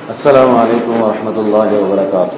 السلام عليكم ورحمة الله وبركاته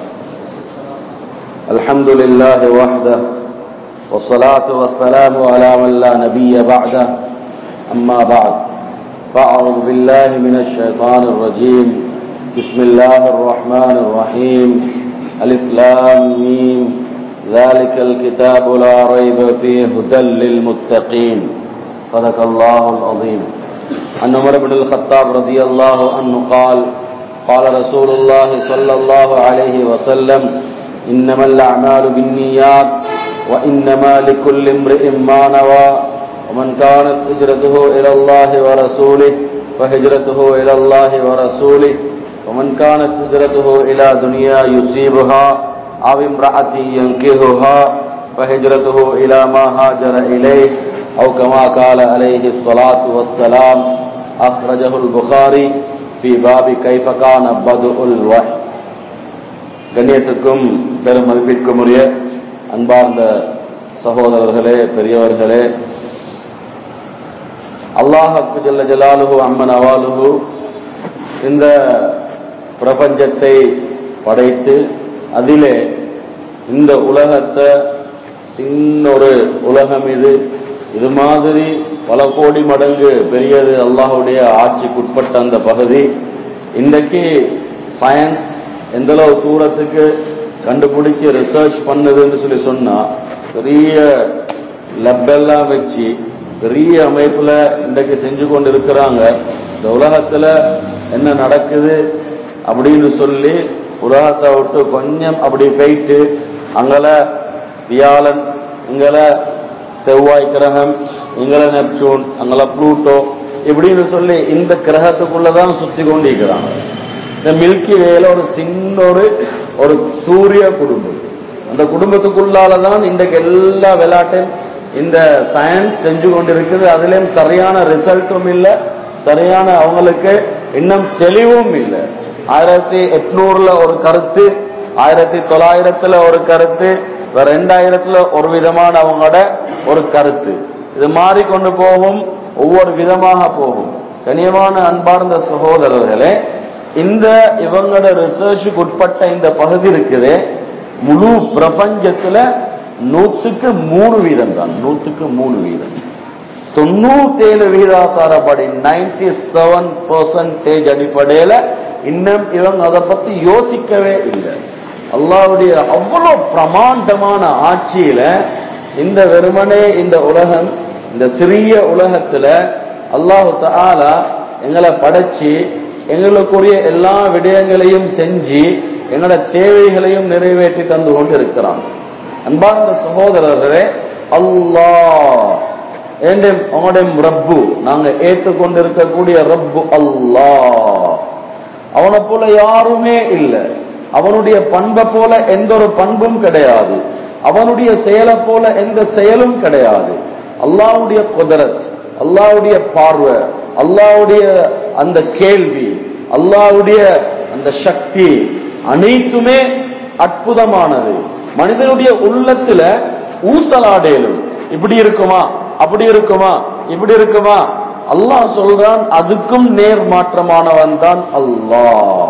الحمد لله وحده والصلاة والسلام على من لا نبي بعده أما بعد فأعوذ بالله من الشيطان الرجيم بسم الله الرحمن الرحيم ألف لام ميم ذلك الكتاب لا ريب فيه هدى للمتقين صدق الله العظيم عن عمر بن الخطاب رضي الله عنه قال قال رسول الله صلى الله عليه وسلم إنما الأعمال بالنيات وإنما لكل امرئ ما نوى ومن كانت هجرته إلى الله ورسوله فهجرته إلى الله ورسوله ومن كانت هجرته إلى دنيا يصيبها أو امرأة ينكهها فهجرته إلى ما هاجر إليه أو كما قال عليه الصلاة والسلام أخرجه البخاري في باب كيف كان بدء الوحي கண்ணியத்திற்கும் பெரும் மதிப்பிற்கும் உரிய அன்பார்ந்த சகோதரர்களே பெரியவர்களே அல்லாஹக்கு ஜல்ல ஜலாலுஹு அம்மன் அவாலுஹு இந்த பிரபஞ்சத்தை படைத்து அதிலே இந்த உலகத்தை சின்ன ஒரு உலகம் இது இது மாதிரி பல கோடி மடங்கு பெரியது அல்லாஹுடைய ஆட்சிக்குட்பட்ட அந்த பகுதி இன்றைக்கு சயின்ஸ் எந்த அளவு தூரத்துக்கு கண்டுபிடிச்சு ரிசர்ச் பண்ணுதுன்னு சொல்லி சொன்னா பெரிய லப்பெல்லாம் வச்சு பெரிய அமைப்புல இன்றைக்கு செஞ்சு கொண்டு இருக்கிறாங்க இந்த உலகத்துல என்ன நடக்குது அப்படின்னு சொல்லி உலகத்தை விட்டு கொஞ்சம் அப்படி போயிட்டு அங்கல வியாழன் இங்கல செவ்வாய் கிரகம் இங்கல நெப்சூன் அங்கல புளூட்டோ இப்படின்னு சொல்லி இந்த கிரகத்துக்குள்ளதான் சுத்தி கொண்டிருக்கிறாங்க இந்த மில்கி வேல ஒரு சின்ன ஒரு ஒரு சூரிய குடும்பம் அந்த குடும்பத்துக்குள்ளாலதான் இன்றைக்கு எல்லா விளையாட்டையும் இந்த சயின்ஸ் செஞ்சு கொண்டிருக்குது அதுலயும் சரியான ரிசல்ட்டும் இல்லை சரியான அவங்களுக்கு இன்னும் தெளிவும் இல்லை ஆயிரத்தி எட்நூறுல ஒரு கருத்து ஆயிரத்தி தொள்ளாயிரத்துல ஒரு கருத்து ரெண்டாயிரத்துல ஒரு விதமான அவங்களோட ஒரு கருத்து இது மாறிக்கொண்டு போகும் ஒவ்வொரு விதமாக போகும் கனியமான அன்பார்ந்த சகோதரர்களே இந்த இவங்களோட ரிசர்ச்சுக்கு உட்பட்ட இந்த பகுதி இருக்குது முழு பிரபஞ்சத்துல நூத்துக்கு மூணு வீதம் தான் நூத்துக்கு மூணு வீதம் தொண்ணூத்தேழு வீதாசாரப்படி நைன்டி செவன் பர்சன்டேஜ் அடிப்படையில இன்னும் இவங்க அதை பத்தி யோசிக்கவே இல்லை அல்லாவுடைய அவ்வளவு பிரமாண்டமான ஆட்சியில இந்த வெறுமனே இந்த உலகம் இந்த சிறிய உலகத்துல அல்லாஹு தாலா எங்களை படைச்சு எங்களுக்குரிய எல்லா விடயங்களையும் செஞ்சு எங்களோட தேவைகளையும் நிறைவேற்றி தந்து கொண்டு இருக்கிறான் அன்பார்ந்த சகோதரர்களே அல்லாஹ் உங்களுடைய ரப்பு நாங்க ஏற்றுக்கொண்டிருக்கக்கூடிய ரப்பு அல்லாஹ் அவனை போல யாருமே இல்லை அவனுடைய பண்பை போல எந்த ஒரு பண்பும் கிடையாது அவனுடைய செயலை போல எந்த செயலும் கிடையாது அல்லாவுடைய குதரத் அல்லாவுடைய பார்வை அல்லாவுடைய அந்த கேள்வி அல்லாவுடைய அந்த சக்தி அனைத்துமே அற்புதமானது மனிதனுடைய உள்ளத்துல ஊசலாடேலும் இப்படி இருக்குமா அப்படி இருக்குமா இப்படி இருக்குமா அல்லாஹ் சொல்றான் அதுக்கும் நேர் மாற்றமானவன் தான் அல்லாஹ்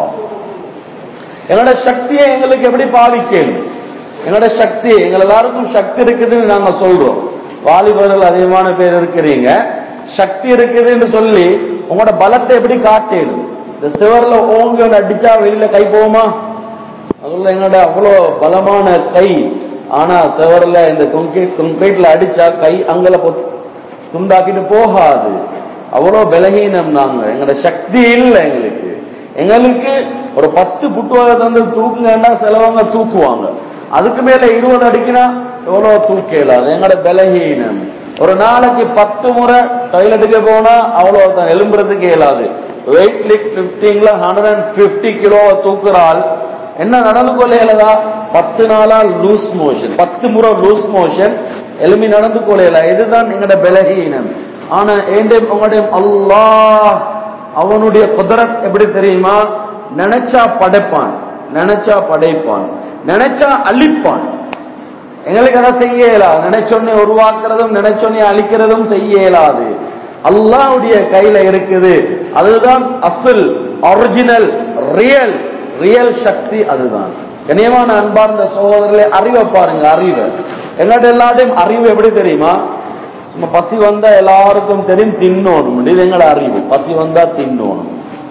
என்னோட சக்தியை எங்களுக்கு எப்படி பாதிக்கணும் என்னோட சக்தி எங்க எல்லாருக்கும் சக்தி இருக்குதுன்னு நாங்க சொல்றோம் வாலிபர்கள் அதிகமான பேர் இருக்கிறீங்க சக்தி இருக்குதுன்னு சொல்லி உங்களோட பலத்தை எப்படி காட்டணும் இந்த சிவர்ல ஓங்க அடிச்சா வெளியில கை போகுமா அதுல எங்களோட அவ்வளோ பலமான கை ஆனா சிவர்ல இந்த கொங்கிரீட்ல அடிச்சா கை அங்கல துண்டாக்கிட்டு போகாது அவ்வளோ பலகீனம் நாங்க எங்களோட சக்தி இல்லை எங்களுக்கு எங்களுக்கு ஒரு பத்து புட்டுவாக தந்து தூக்குங்கன்னா சிலவங்க தூக்குவாங்க அதுக்கு மேல இருபது அடிக்கினா எவ்வளவு தூக்க இயலாது எங்களோட பலகீனம் ஒரு நாளைக்கு பத்து முறை டாய்லெட்டுக்கு போனா அவ்வளவு தான் எலும்புறதுக்கு இயலாது வெயிட் லிஃப்ட் பிப்டிங்ல ஹண்ட்ரட் அண்ட் பிப்டி கிலோவை தூக்குறாள் என்ன நடந்து கொள்ள இயலதா பத்து நாளா லூஸ் மோஷன் பத்து முறை லூஸ் மோஷன் எலும்பி நடந்து கொள்ள இதுதான் எங்களோட பலகீனம் ஆனா ஏண்டே உங்களுடைய அல்லாஹ் அவனுடைய குதிரத் எப்படி தெரியுமா நினைச்சா படைப்பான் நினைச்சா படைப்பான் நினைச்சா அழிப்பான் எங்களுக்கு அதை செய்ய இயலாது நினைச்சொன்னே உருவாக்குறதும் நினைச்சொன்னே அழிக்கிறதும் செய்ய இயலாது அல்லாஹ்வுடைய கையில இருக்குது அதுதான் அசல் ஒரிஜினல் ரியல் ரியல் சக்தி அதுதான் கனியமான அன்பார்ந்த சகோதரர்களே அறிவை பாருங்க அறிவை என்னோட எல்லாத்தையும் அறிவு எப்படி தெரியுமா சும்மா பசி வந்தா எல்லாருக்கும் தெரியும் தின்னோணும் இது எங்களோட அறிவு பசி வந்தா தின்னோணும்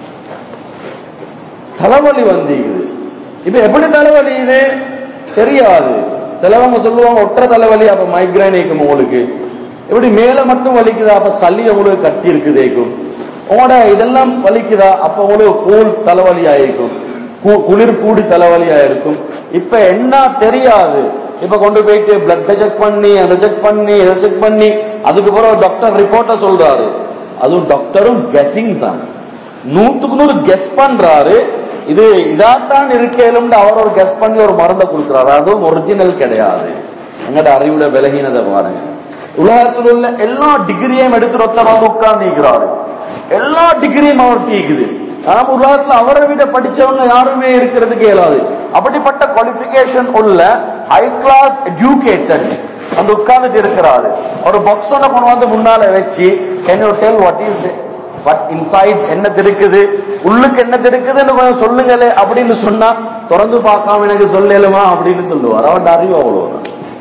தலைவலி வந்தீங்குது இப்ப எப்படி தலைவலி இது தெரியாது சிலவங்க சொல்லுவாங்க ஒற்றை தலைவலி அப்ப மைக்ரைன் ஏக்கும் உங்களுக்கு எப்படி மேல மட்டும் வலிக்குதா அப்ப சளி உங்களுக்கு கட்டி இருக்குதேக்கும் உங்களோட இதெல்லாம் வலிக்குதா அப்ப உங்களுக்கு கூல் தலைவலி ஆயிருக்கும் கூ- குளிர் கூடி தலைவலி ஆயிருக்கும் இப்ப என்ன தெரியாது இப்ப கொண்டு போயிட்டு பிளட் செக் பண்ணி அதை செக் பண்ணி இதை செக் பண்ணி அதுக்கு பிறகு டாக்டர் ரிப்போர்ட்ட சொல்றாரு அதுவும் டாக்டரும் கெஸிங் தான் நூத்துக்கு நூறு கெஸ் பண்றாரு இது இதாத்தான் இருக்கேலும் அவர் ஒரு கெஸ் பண்ணி ஒரு மருந்தை கொடுக்குறாரு அதுவும் ஒரிஜினல் கிடையாது எங்கட அறிவுட விலகினதை பாருங்க உலகத்தில் உள்ள எல்லா டிகிரியும் எடுத்து ஒருத்தர் உட்கார்ந்து இருக்கிறாரு எல்லா டிகிரியும் அவர் டீக்குது ஆனா உலகத்துல அவரை விட படிச்சவங்க யாருமே இருக்கிறதுக்கு இயலாது அப்படிப்பட்ட குவாலிபிகேஷன் உள்ள ஹை கிளாஸ் எஜுகேட்டட் அந்த உட்கார்ந்துட்டு இருக்கிறாரு ஒரு பாக்ஸ் ஒன்று கொண்டு வந்து முன்னால வச்சு can you tell what is but inside என்ன இருக்குது உள்ளுக்கு என்ன இருக்குதுன்னு கொஞ்சம் சொல்லுங்களே அப்படின்னு சொன்னா திறந்து பார்க்காம எனக்கு சொல்லலுமா அப்படின்னு சொல்லுவார் அவன் அறிவு அவ்வளவுதான்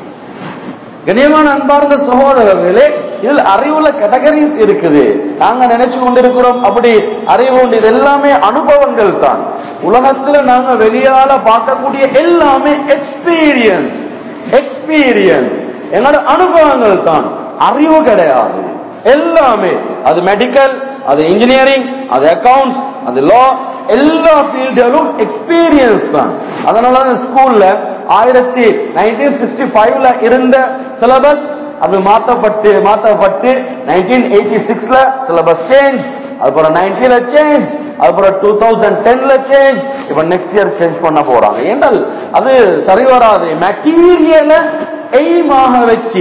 கண்ணியமான அன்பார்ந்த சகோதரர்களே இதில் அறிவுல கேட்டகரிஸ் இருக்குது நாங்க நினைச்சு கொண்டிருக்கிறோம் அப்படி அறிவு உண்டு. இது எல்லாமே அனுபவங்கள் தான் உலகத்துல நாங்க வெளியால பார்க்கக்கூடிய எல்லாமே எக்ஸ்பீரியன்ஸ் எக்ஸ்பீரியன்ஸ் என்னோட அனுபவங்கள் தான் அறிவு கிடையாது எல்லாமே அது மெடிக்கல் அது இன்ஜினியரிங் அது அக்கவுண்ட்ஸ் அது லா எல்லா ஃபீல்டிலும் எக்ஸ்பீரியன்ஸ் தான் அதனால தான் ஸ்கூல்ல ஆயிரத்தி நைன்டீன் சிக்ஸ்டி ஃபைவ்ல இருந்த சிலபஸ் அது மாற்றப்பட்டு மாற்றப்பட்டு நைன்டீன் எயிட்டி சிக்ஸ்ல சிலபஸ் சேஞ்ச் அதுக்கப்புறம் நைன்டீன்ல சேஞ்ச் அதுக்கப்புறம் டூ தௌசண்ட் டென்ல சேஞ்ச் இப்ப நெக்ஸ்ட் இயர் சேஞ்ச் பண்ண போறாங்க ஏண்டால் அது சரி வராது மெட்டீரியல எய்மாக வச்சு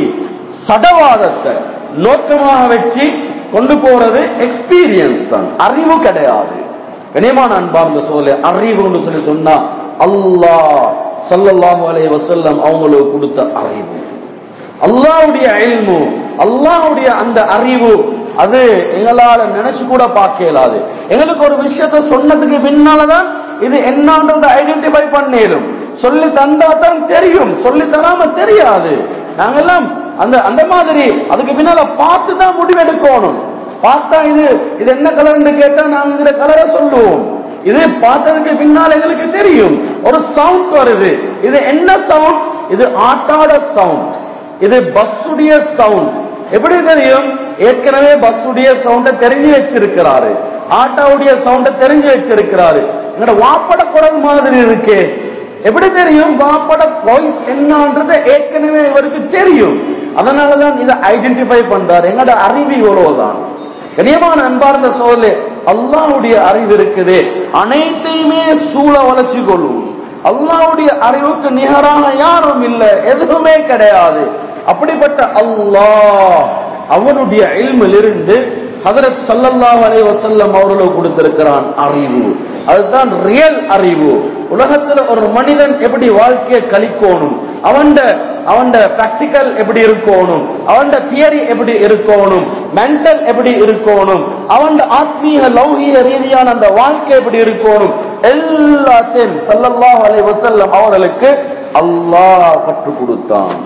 சடவாதத்தை நோக்கமாக வச்சு கொண்டு போறது எக்ஸ்பீரியன்ஸ் தான் அறிவு கிடையாது கனியமான அன்பார்ந்த சோழ அறிவுன்னு சொல்லி சொன்னா அல்லாஹ் ஸல்லல்லாஹு அலைஹி வஸல்லம் அவங்களுக்கு கொடுத்த அறிவு அல்லாஹ்வுடைய இல்மு அல்லாஹ்வுடைய அந்த அறிவு அது எங்களால நினைச்சு கூட பார்க்க இயலாது எங்களுக்கு ஒரு விஷயத்தை சொன்னதுக்கு பின்னாலதான் இது என்னன்றதை ஐடென்டிஃபை பண்ணேலும் சொல்லி தந்தா தான் தெரியும் சொல்லி தராம தெரியாது நாங்கெல்லாம் அந்த அந்த மாதிரி அதுக்கு பின்னால பார்த்து தான் முடிவெடுக்கணும் பார்த்தா இது இது என்ன கலர்னு கேட்டா நாங்க இதுல கலரை சொல்லுவோம் இது பார்த்ததுக்கு பின்னால் எங்களுக்கு தெரியும் ஒரு சவுண்ட் வருது இது என்ன சவுண்ட் இது ஆட்டாட சவுண்ட் இது பஸ்ஸுடைய சவுண்ட் எப்படி தெரியும் ஏற்கனவே பஸ்ஸுடைய சவுண்ட தெரிஞ்சு வச்சிருக்கிறாரு ஆட்டாவுடைய சவுண்ட தெரிஞ்சு வச்சிருக்கிறாரு என்னோட வாப்பட குரல் மாதிரி இருக்கே எப்படி தெரியும் வாப்பட வாய்ஸ் என்னன்றது ஏற்கனவே இவருக்கு தெரியும் அதனாலதான் இதை ஐடென்டிஃபை பண்றாரு எங்களோட அறிவு இவ்வளவுதான் கனியமான அன்பார்ந்த சோழலே அல்லாஹ்வுடைய அறிவு இருக்குது அனைத்தையுமே சூழ வளர்ச்சி கொள்ளும் அல்லாஹ்வுடைய அறிவுக்கு நிகரான யாரும் இல்லை எதுவுமே கிடையாது அப்படிப்பட்ட அல்லாஹ் அவனுடைய இல்மிலிருந்து ஹதரத் ஸல்லல்லாஹு அலைஹி வஸல்லம் அவர்களுக்கு கொடுத்திருக்கிறான் அறிவு அதுதான் ரியல் அறிவு உலகத்துல ஒரு மனிதன் எப்படி வாழ்க்கையை கழிக்கணும் அவன்ட அவன்ட பிராக்டிக்கல் எப்படி இருக்கணும் அவன்ட தியரி எப்படி இருக்கணும் மென்டல் எப்படி இருக்கணும் அவன் ஆத்மீக லௌகீக ரீதியான அந்த வாழ்க்கை எப்படி இருக்கணும் எல்லாத்தையும் ஸல்லல்லாஹு அலைஹி வஸல்லம் அவர்களுக்கு அல்லாஹ் கற்றுக் கொடுத்தான்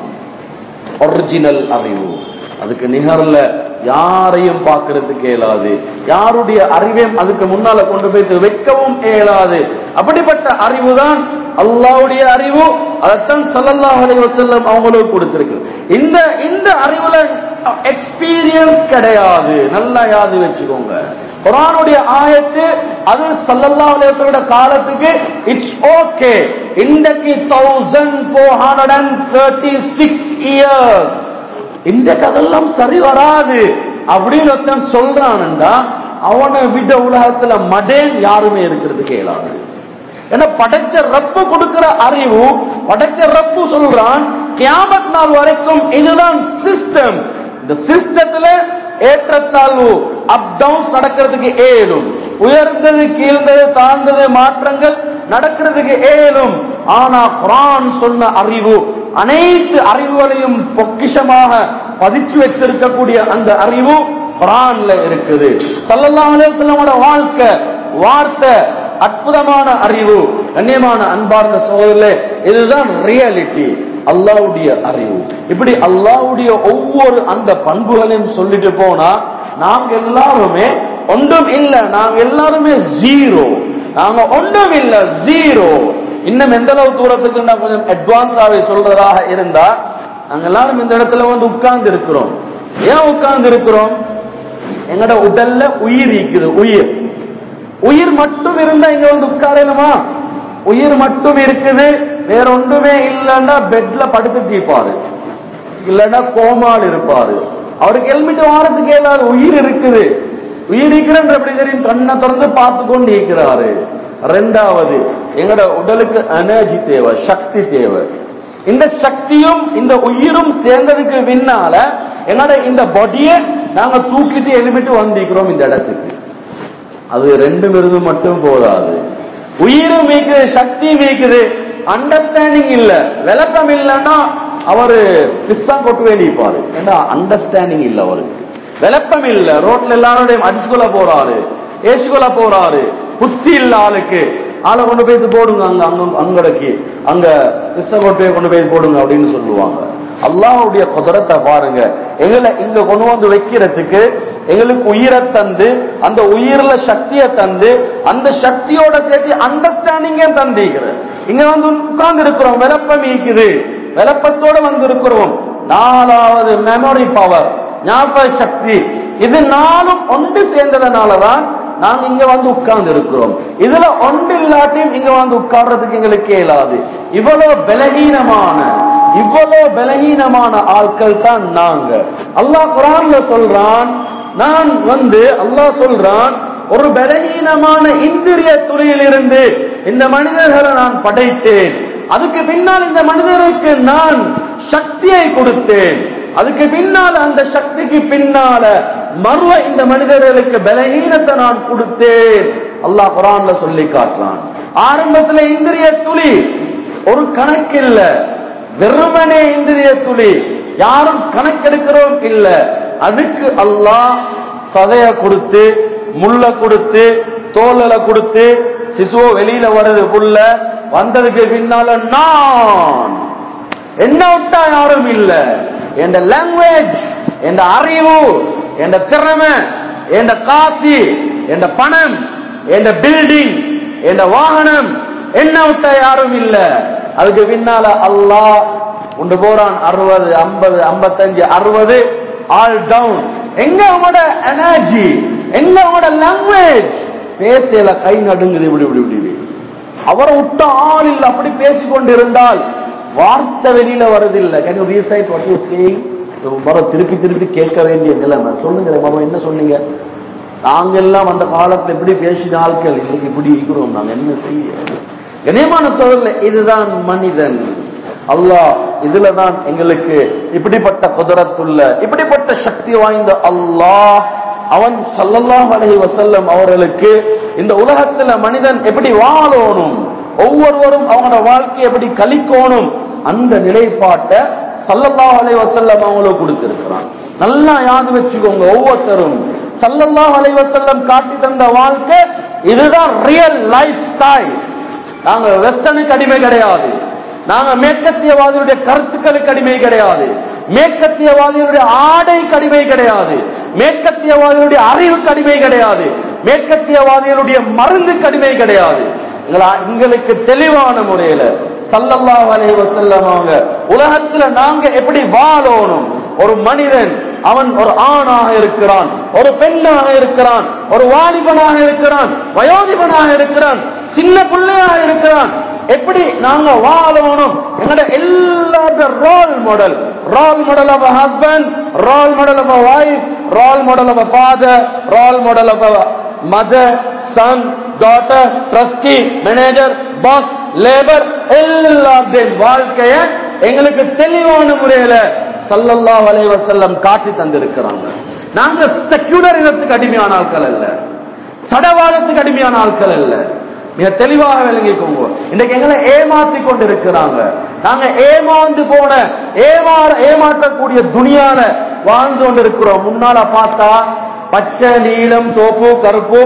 ஒரிஜினல் அறிவு அதுக்கு நிகர்ல யாரையும் பார்க்கறதுக்கு இயலாது யாருடைய அறிவையும் அதுக்கு முன்னால கொண்டு போய் வைக்கவும் இயலாது அப்படிப்பட்ட அறிவு தான் அல்லாவுடைய அறிவு அதைத்தான் ஸல்லல்லாஹு அலைஹி வஸல்லம் அவங்களுக்கு கொடுத்திருக்கு இந்த இந்த அறிவுல எக்ஸ்பீரியன்ஸ் கிடையாது நல்லா யாது வச்சுக்கோங்க குரானுடைய ஆயத்து அது ஸல்லல்லாஹு அலைஹி வஸல்லம் காலத்துக்கு இட்ஸ் ஓகே இன்றைக்கு 1436 இயர்ஸ் இன்றைக்கு அதெல்லாம் சரி வராது அப்படின்னு ஒருத்தன் சொல்றான்டா அவனை விட உலகத்துல மடேன் யாருமே இருக்கிறதுக்கு இயலாது ஏன்னா படைச்ச ரப்பு கொடுக்கிற அறிவு படைச்ச ரப்பு சொல்றான் கியாமத் நாள் வரைக்கும் இதுதான் சிஸ்டம் இந்த சிஸ்டத்துல ஏற்றத்தாழ்வு அப் டவுன்ஸ் நடக்கிறதுக்கு ஏலும் உயர்ந்தது கீழ்ந்தது தாழ்ந்தது மாற்றங்கள் நடக்கிறதுக்கு ஏலும் ஆனா குரான் சொன்ன அறிவு அனைத்து அறிவுகளையும் பொக்கிஷமாக பதிச்சு வச்சிருக்கக்கூடிய அந்த அறிவு குரான்ல இருக்குது ஸல்லல்லாஹு அலைஹி வஸல்லமோட வாழ்க்கை வார்த்தை அற்புதமான அறிவு கண்ணியமான அன்பார்ந்த சகோதரர்களே இதுதான் ரியாலிட்டி அல்லாவுடைய அறிவு இப்படி அல்லாவுடைய ஒவ்வொரு அந்த பண்புகளையும் சொல்லிட்டு போனா நாங்க எல்லாருமே ஒன்றும் இல்ல நாங்க எல்லாருமே ஜீரோ நாங்க ஒன்றும் இல்ல ஜீரோ இன்னும் எந்த அளவு தூரத்துக்கு நான் கொஞ்சம் அட்வான்ஸாவே சொல்றதாக இருந்தா நாங்க எல்லாரும் இந்த இடத்துல வந்து உட்கார்ந்து இருக்கிறோம் ஏன் உட்கார்ந்து இருக்கிறோம் எங்கட உடல்ல உயிர் இருக்குது உயிர் உயிர் மட்டும் இருந்தா இங்க வந்து உட்காரணுமா உயிர் மட்டும் இருக்குது வேற ஒன்றுமே இல்லைன்னா பெட்ல படுத்து தீப்பாரு இல்லைன்னா கோமால் இருப்பாரு அவருக்கு ஹெல்மெட் வாரத்துக்கு ஏதாவது உயிர் இருக்குது உயிர் இருக்கிறன்ற எப்படி தெரியும் கண்ணை திறந்து பார்த்து கொண்டு இருக்கிறாரு ரெண்டாவது எங்கட உடலுக்கு எனர்ஜி தேவை சக்தி தேவை இந்த சக்தியும் இந்த உயிரும் சேர்ந்ததுக்கு பின்னால என்னோட இந்த பாடியை நாங்க தூக்கிட்டு எழுப்பிட்டு வந்திருக்கிறோம் இந்த இடத்துக்கு அது ரெண்டும் இருந்து மட்டும் போதாது உயிரும் மீக்குது சக்தி மீக்குது அண்டர்ஸ்டாண்டிங் இல்ல விளக்கம் இல்லைன்னா அவரு பிஸ்ஸா கொட்டு வேண்டிப்பாரு ஏன்னா அண்டர்ஸ்டாண்டிங் இல்ல அவருக்கு விளக்கம் இல்ல ரோட்ல எல்லாரோடையும் அடிச்சுக்கொள்ள போறாரு ஏசுகொள்ள போறாரு புத்தி இல்ல ஆளுக்கு ஆளை கொண்டு போய் போடுங்க அங்க அங்க அங்கடக்கு அங்க பிஸ்ஸா கொட்டையை கொண்டு போய் போடுங்க அப்படின்னு சொல்லுவாங்க அல்லாஹ்வுடைய குதிரத்தை பாருங்க எங்களை இங்க கொண்டு வந்து வைக்கிறதுக்கு எங்களுக்கு உயிரை தந்து அந்த உயிர்ல சக்தியை தந்து அந்த சக்தியோட சேர்த்து அண்டர்ஸ்டாண்டிங்கே தந்திக்கிற இங்க வந்து உட்கார்ந்து இருக்கிறோம் விளப்பம் ஈக்குது விளப்பத்தோட வந்து இருக்கிறோம் நாலாவது மெமரி பவர் ஞாபக சக்தி இது நாளும் ஒன்று சேர்ந்ததுனாலதான் நாங்க இங்க வந்து உட்கார்ந்து இருக்கிறோம் இதுல ஒன்று இல்லாட்டியும் இங்க வந்து உட்கார்றதுக்கு எங்களுக்கு இயலாது இவ்வளவு பலகீனமான இவ்வளவு பலகீனமான ஆட்கள் தான் நாங்க அல்லாஹ் குரான்ல சொல்றான் நான் வந்து அல்லாஹ் சொல்றான் ஒரு பலகீனமான இந்திரிய துறையிலிருந்து இந்த மனிதர்களை நான் படைத்தேன் அதுக்கு பின்னால் இந்த மனிதருக்கு நான் சக்தியை கொடுத்தேன் அதுக்கு பின்னால அந்த சக்திக்கு பின்னால மறுவ இந்த மனிதர்களுக்கு பலகீனத்தை நான் கொடுத்தேன் அல்லாஹ் குரான்ல சொல்லி காட்டுறான் ஆரம்பத்துல இந்திரிய துளி ஒரு கணக்கு இல்ல வெறுமனே இந்திரிய துளி யாரும் கணக்கெடுக்கிறோம் இல்ல அதுக்கு அல்லாஹ் சதைய கொடுத்து முள்ள கொடுத்து தோலல கொடுத்து சிசுவ வெளியில வருது புள்ள வந்ததுக்கு பின்னால நான் என்ன விட்டா யாரும் இல்ல என் லாங்குவேஜ் என் அறிவு என் திறமை என் காசி என் பணம் என் பில்டிங் என் வாகனம் என்ன விட்டா யாரும் இல்ல அதுக்கு பின்னால அல்லாஹ் கொண்டு போறான் அறுபது ஐம்பது ஐம்பத்தஞ்சு அறுபது ஆல் டவுன் எங்க உங்களோட எனர்ஜி எங்க உங்களோட லாங்குவேஜ் பேசல கை நடுங்குது இப்படி இப்படி இப்படி அவரை விட்ட ஆள் இல்ல அப்படி பேசிக்கொண்டு இருந்தால் வார்த்தை வெளியில வருதில்லை can you recite what you saying முறை திருப்பி திருப்பி கேட்க வேண்டிய நிலைமை சொல்லுங்களேன் மாமா என்ன சொன்னீங்க நாங்க எல்லாம் அந்த காலத்துல எப்படி பேசின ஆட்கள் இன்னைக்கு இப்படி இருக்கிறோம் நாங்க என்ன செய்ய கண்ணியமான சோதரில் இதுதான் மனிதன் அல்லாஹ் இதுல தான் எங்களுக்கு இப்படிப்பட்ட குதிரத்துள்ள இப்படிப்பட்ட சக்தி வாய்ந்த அல்லாஹ் அவன் சல்லல்லாஹு அலைஹி வஸல்லம் அவர்களுக்கு இந்த உலகத்துல மனிதன் எப்படி வாழணும் ஒவ்வொருவரும் அவங்களோட வாழ்க்கையை எப்படி கழிக்கணும் அந்த நிலைப்பாட்டை சல்லல்லாஹு அலைஹி வஸல்லம் அவங்களுக்கு கொடுத்திருக்கிறான் நல்லா யாது வச்சுக்கோங்க ஒவ்வொருத்தரும் சல்லல்லாஹு அலைஹி வஸல்லம் காட்டி தந்த வாழ்க்கை இதுதான் ரியல் லைஃப் ஸ்டைல் நாங்க வெஸ்டர்னுக்கு அடிமை கிடையாது நாங்க மேற்கத்தியவாதியுடைய கருத்துக்களுக்கு அடிமை கிடையாது மேற்கத்தியவாதிகளுடைய ஆடைக்கு அடிமை கிடையாது மேற்கத்தியவாதிகளுடைய அறிவுக்கு அடிமை கிடையாது மேற்கத்தியவாதிகளுடைய மருந்துக்கு அடிமை கிடையாது எங்களா- எங்களுக்கு தெளிவான முறையில சல்லல்லாஹு அலைஹி வஸல்லம் அவங்க உலகத்துல நாங்க எப்படி வாழணும் ஒரு மனிதன் அவன் ஒரு ஆணாக இருக்கிறான் ஒரு பெண்ணாக இருக்கிறான் ஒரு வாலிபனாக இருக்கிறான் வயோதிபனாக இருக்கிறான் சின்ன பிள்ளையாக இருக்கிறான் எப்படி நாங்க வாழணும் எங்கட எல்லா role model role model of husband role model of wife role model of father role model of mother son daughter trustee manager boss labour எல்லாருடைய வாழ்க்கைய எங்களுக்கு தெளிவான முறையில சல்லல்லாஹு அலைஹி வஸல்லம் காட்டி தந்திருக்கிறாங்க நாங்க செக்யூலர் இனத்துக்கு அடிமையான ஆட்கள் அல்ல சடவாதத்துக்கு அடிமையான ஆட்கள் அல்ல மிக தெளிவாக விளங்கிக்கோங்க இன்னைக்கு எங்களை ஏமாத்தி கொண்டு இருக்கிறாங்க நாங்க ஏமாந்து போன ஏமாற ஏமாற்றக்கூடிய துணியால வாழ்ந்து கொண்டு இருக்கிறோம் முன்னால பார்த்தா பச்சை நீலம் சோப்பு கருப்பு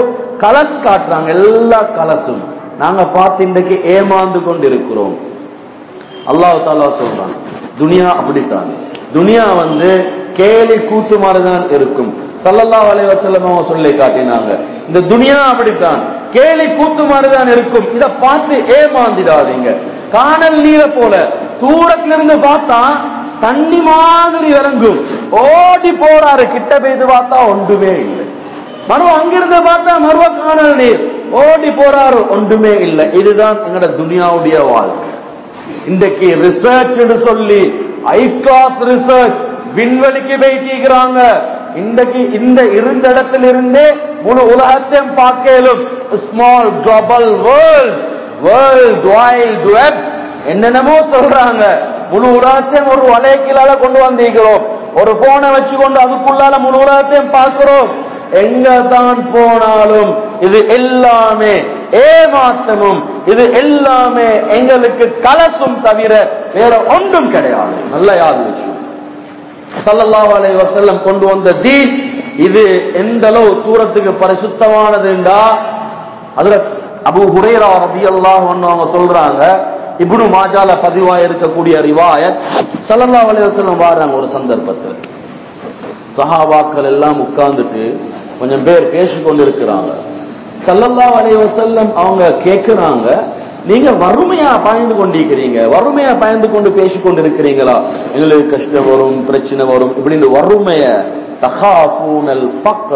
கலஸ் காட்டுறாங்க எல்லா கலசும் நாங்க பார்த்து இன்றைக்கு ஏமாந்து கொண்டு இருக்கிறோம் அல்லாஹ் தாலா சொல்றான் துனியா அப்படித்தான் துனியா வந்து கேலி கூத்து மாதிரிதான் இருக்கும் சல்லல்லாஹு அலைஹி வஸல்லம் அவங்க சொல்லி காட்டினாங்க இந்த துனியா அப்படித்தான் கேலி கூத்து மாதிரிதான் இருக்கும் இத பார்த்து ஏமாந்திடாதீங்க காணல் நீரை போல தூரத்துல இருந்து பார்த்தா தண்ணி மாதிரி இறங்கும் ஓடி போறாரு கிட்ட போயிட்டு பார்த்தா ஒன்றுமே இல்லை மறுவ அங்கிருந்து பார்த்தா மறுவ காணல் நீர் ஓடி போறாரு ஒன்றுமே இல்லை இதுதான் எங்கட துனியாவுடைய வாழ்க்கை இன்றைக்கு ரிசர்ச் சொல்லி ஐ கிளாஸ் ரிசர்ச் விண்வெளிக்கு போயிட்டிருக்கிறாங்க இன்றைக்கு இந்த இருந்த இடத்துல இருந்தே முழு உலகத்தையும் பார்க்கலும் small global world world wide web என்னென்னமோ சொல்றாங்க முழு உலகத்தையும் ஒரு வலைக்கிலால கொண்டு வந்திருக்கிறோம் ஒரு போனை வச்சுக்கொண்டு அதுக்குள்ளால முழு உலகத்தையும் பார்க்கிறோம் எங்க தான் போனாலும் இது எல்லாமே ஏமாற்றமும் இது எல்லாமே எங்களுக்கு கலசும் தவிர வேற ஒன்றும் கிடையாது நல்ல யாது விஷயம் சல்லல்லாஹு அலைஹி வஸல்லம் கொண்டு வந்த தீன் இது எந்த அளவு தூரத்துக்கு பரிசுத்தமானதுண்டா அதுல அபு ஹுரைரா ரலியல்லாஹு அன்ஹு அவங்க சொல்றாங்க இப்னு மாஜால பதிவா இருக்கக்கூடிய ரிவாயத் சல்லல்லாஹு அலைஹி வஸல்லம் வராங்க ஒரு சந்தர்ப்பத்தில் சஹாபாக்கள் எல்லாம் உட்கார்ந்துட்டு கொஞ்சம் பேர் பேசிக் கொண்டிருக்கிறாங்க சல்லல்லாஹு அலைஹி வஸல்லம் அவங்க கேட்கிறாங்க நீங்க வறுமையா பயந்து கொண்டிருக்கிறீங்க வறுமையா பயந்து கொண்டு பேசிக் கொண்டிருக்கிறீங்களா எங்களுக்கு கஷ்டம் வரும் பிரச்சனை வரும் இப்படி இந்த வறுமைய தகாஃபூனல் பக்ர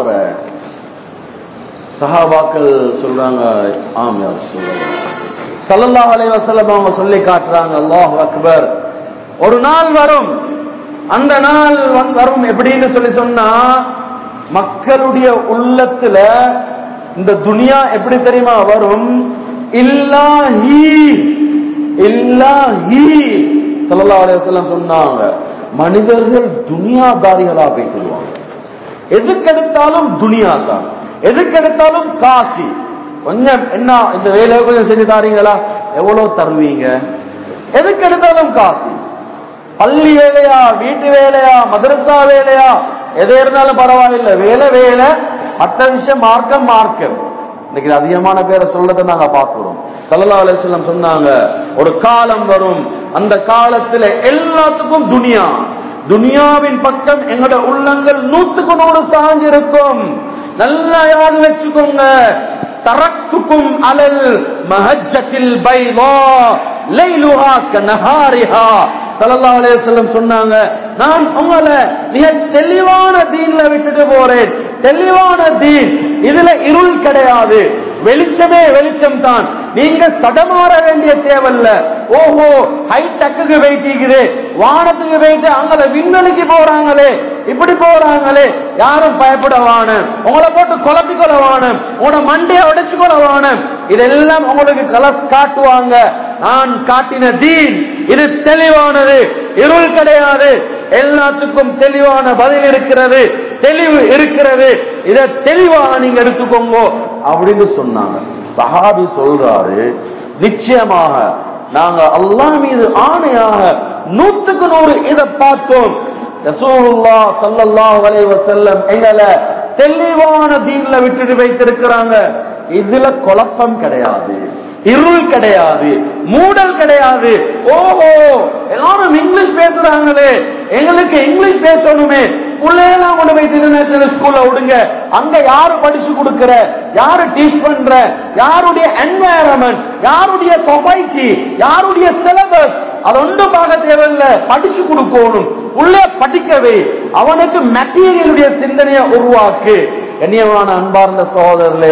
சஹாபாக்கள் சொல்றாங்க ஆம் யார் சொல்லுங்க சல்லல்லாஹு அலைஹி வஸல்லம் அவங்க சொல்லி காட்டுறாங்க அல்லாஹ் அக்பர் ஒரு நாள் வரும் அந்த நாள் வந்து- வரும் எப்படின்னு சொல்லி சொன்னா மக்களுடைய உள்ளத்துல இந்த துனியா எப்படி தெரியுமா வரும் இல்லாஹி இல்லாஹி ஸல்லல்லாஹு அலைஹி வஸல்லம் சொன்னாங்க மனிதர்கள் துனியாதாரிகளா போய்க்கிடுவாங்க எதுக்கெடுத்தாலும் துனியா தான் எதுக்கெடுத்தாலும் காசி கொஞ்சம் என்ன இந்த வேலையை கொஞ்சம் செஞ்சு தாரீங்களா எவ்வளவு தருவீங்க எதுக்கெடுத்தாலும் காசி பள்ளி வேலையா வீட்டு வேலையா மதரசா வேலையா எது இருந்தாலும் பரவாயில்லை வேலை வேலை மற்ற விஷயம் மார்க்கம் மார்க்கம் இன்னைக்கு அதிகமான பேரை சொல்றதை நாங்க பார்க்கிறோம் சல்லல்லாஹு அலைஹி வஸல்லம் சொன்னாங்க ஒரு காலம் வரும் அந்த காலத்துல எல்லாத்துக்கும் துனியா துனியாவின் பக்கம் எங்களோட உள்ளங்கள் நூத்துக்கு நூறு சாஞ்சிருக்கும் நல்லா யாரு வச்சுக்கோங்க தரத்துக்கும் அலல் மஹஜத்தில் பைதா லைலுஹா கனஹாரிஹா ஸல்லல்லாஹு அலைஹி வஸல்லம் சொன்னாங்க நான் உங்களை மிக தெளிவான தீன்ல விட்டுட்டு போறேன் தெளிவான தீன் இதுல இருள் கிடையாது வெளிச்சமே வெளிச்சம் தான் நீங்க தடமாற வேண்டிய தேவையில்ல ஓஹோ ஹைடெக்கு வெயிட்டிக்குது வானத்துக்கு வெயிட்டு அங்கல விண்வெளிக்கு போறாங்களே இப்படி போறாங்களே யாரும் பயப்படவான உங்களை போட்டு குழப்பி கொள்ளவான உங்களோட மண்டைய உடைச்சு கொள்ளவான இதெல்லாம் உங்களுக்கு கலஸ் காட்டுவாங்க நான் காட்டின தீன் இது தெளிவானது இருள் கிடையாது எல்லாத்துக்கும் தெளிவான பதில் இருக்கிறது தெளிவு இருக்கிறது இத தெளிவாக நீங்க எடுத்துக்கோங்க அப்படின்னு சொன்னாங்க சஹாபி சொல்றாரு நிச்சயமாக நாங்க அல்லாஹ் மீது ஆணையாக நூத்துக்கு நூறு இதை பார்த்தோம் ரசூலுல்லாஹ் ஸல்லல்லாஹு அலைஹி வஸல்லம் எங்களை தெளிவான தீன்ல விட்டுட்டு வைத்திருக்கிறாங்க இதுல குழப்பம் கிடையாது இருள் கிடையாது மூடல் கிடையாது ஓஹோ எல்லாரும் இங்கிலீஷ் பேசுறாங்களே எங்களுக்கு இங்கிலீஷ் பேசணுமே பிள்ளையெல்லாம் கொண்டு போய் இன்டர்நேஷனல் ஸ்கூல்ல விடுங்க அங்க யாரு படிச்சு கொடுக்கிற யாரு டீச் பண்ற யாருடைய என்வாயரன்மெண்ட் யாருடைய சொசைட்டி யாருடைய சிலபஸ் அது ஒன்றும் பார்க்க தேவையில்ல படிச்சு கொடுக்கணும் உள்ளே படிக்கவே அவனுக்கு மெட்டீரியலுடைய சிந்தனையை உருவாக்கு கண்ணியமான அன்பார்ந்த சகோதரர்களே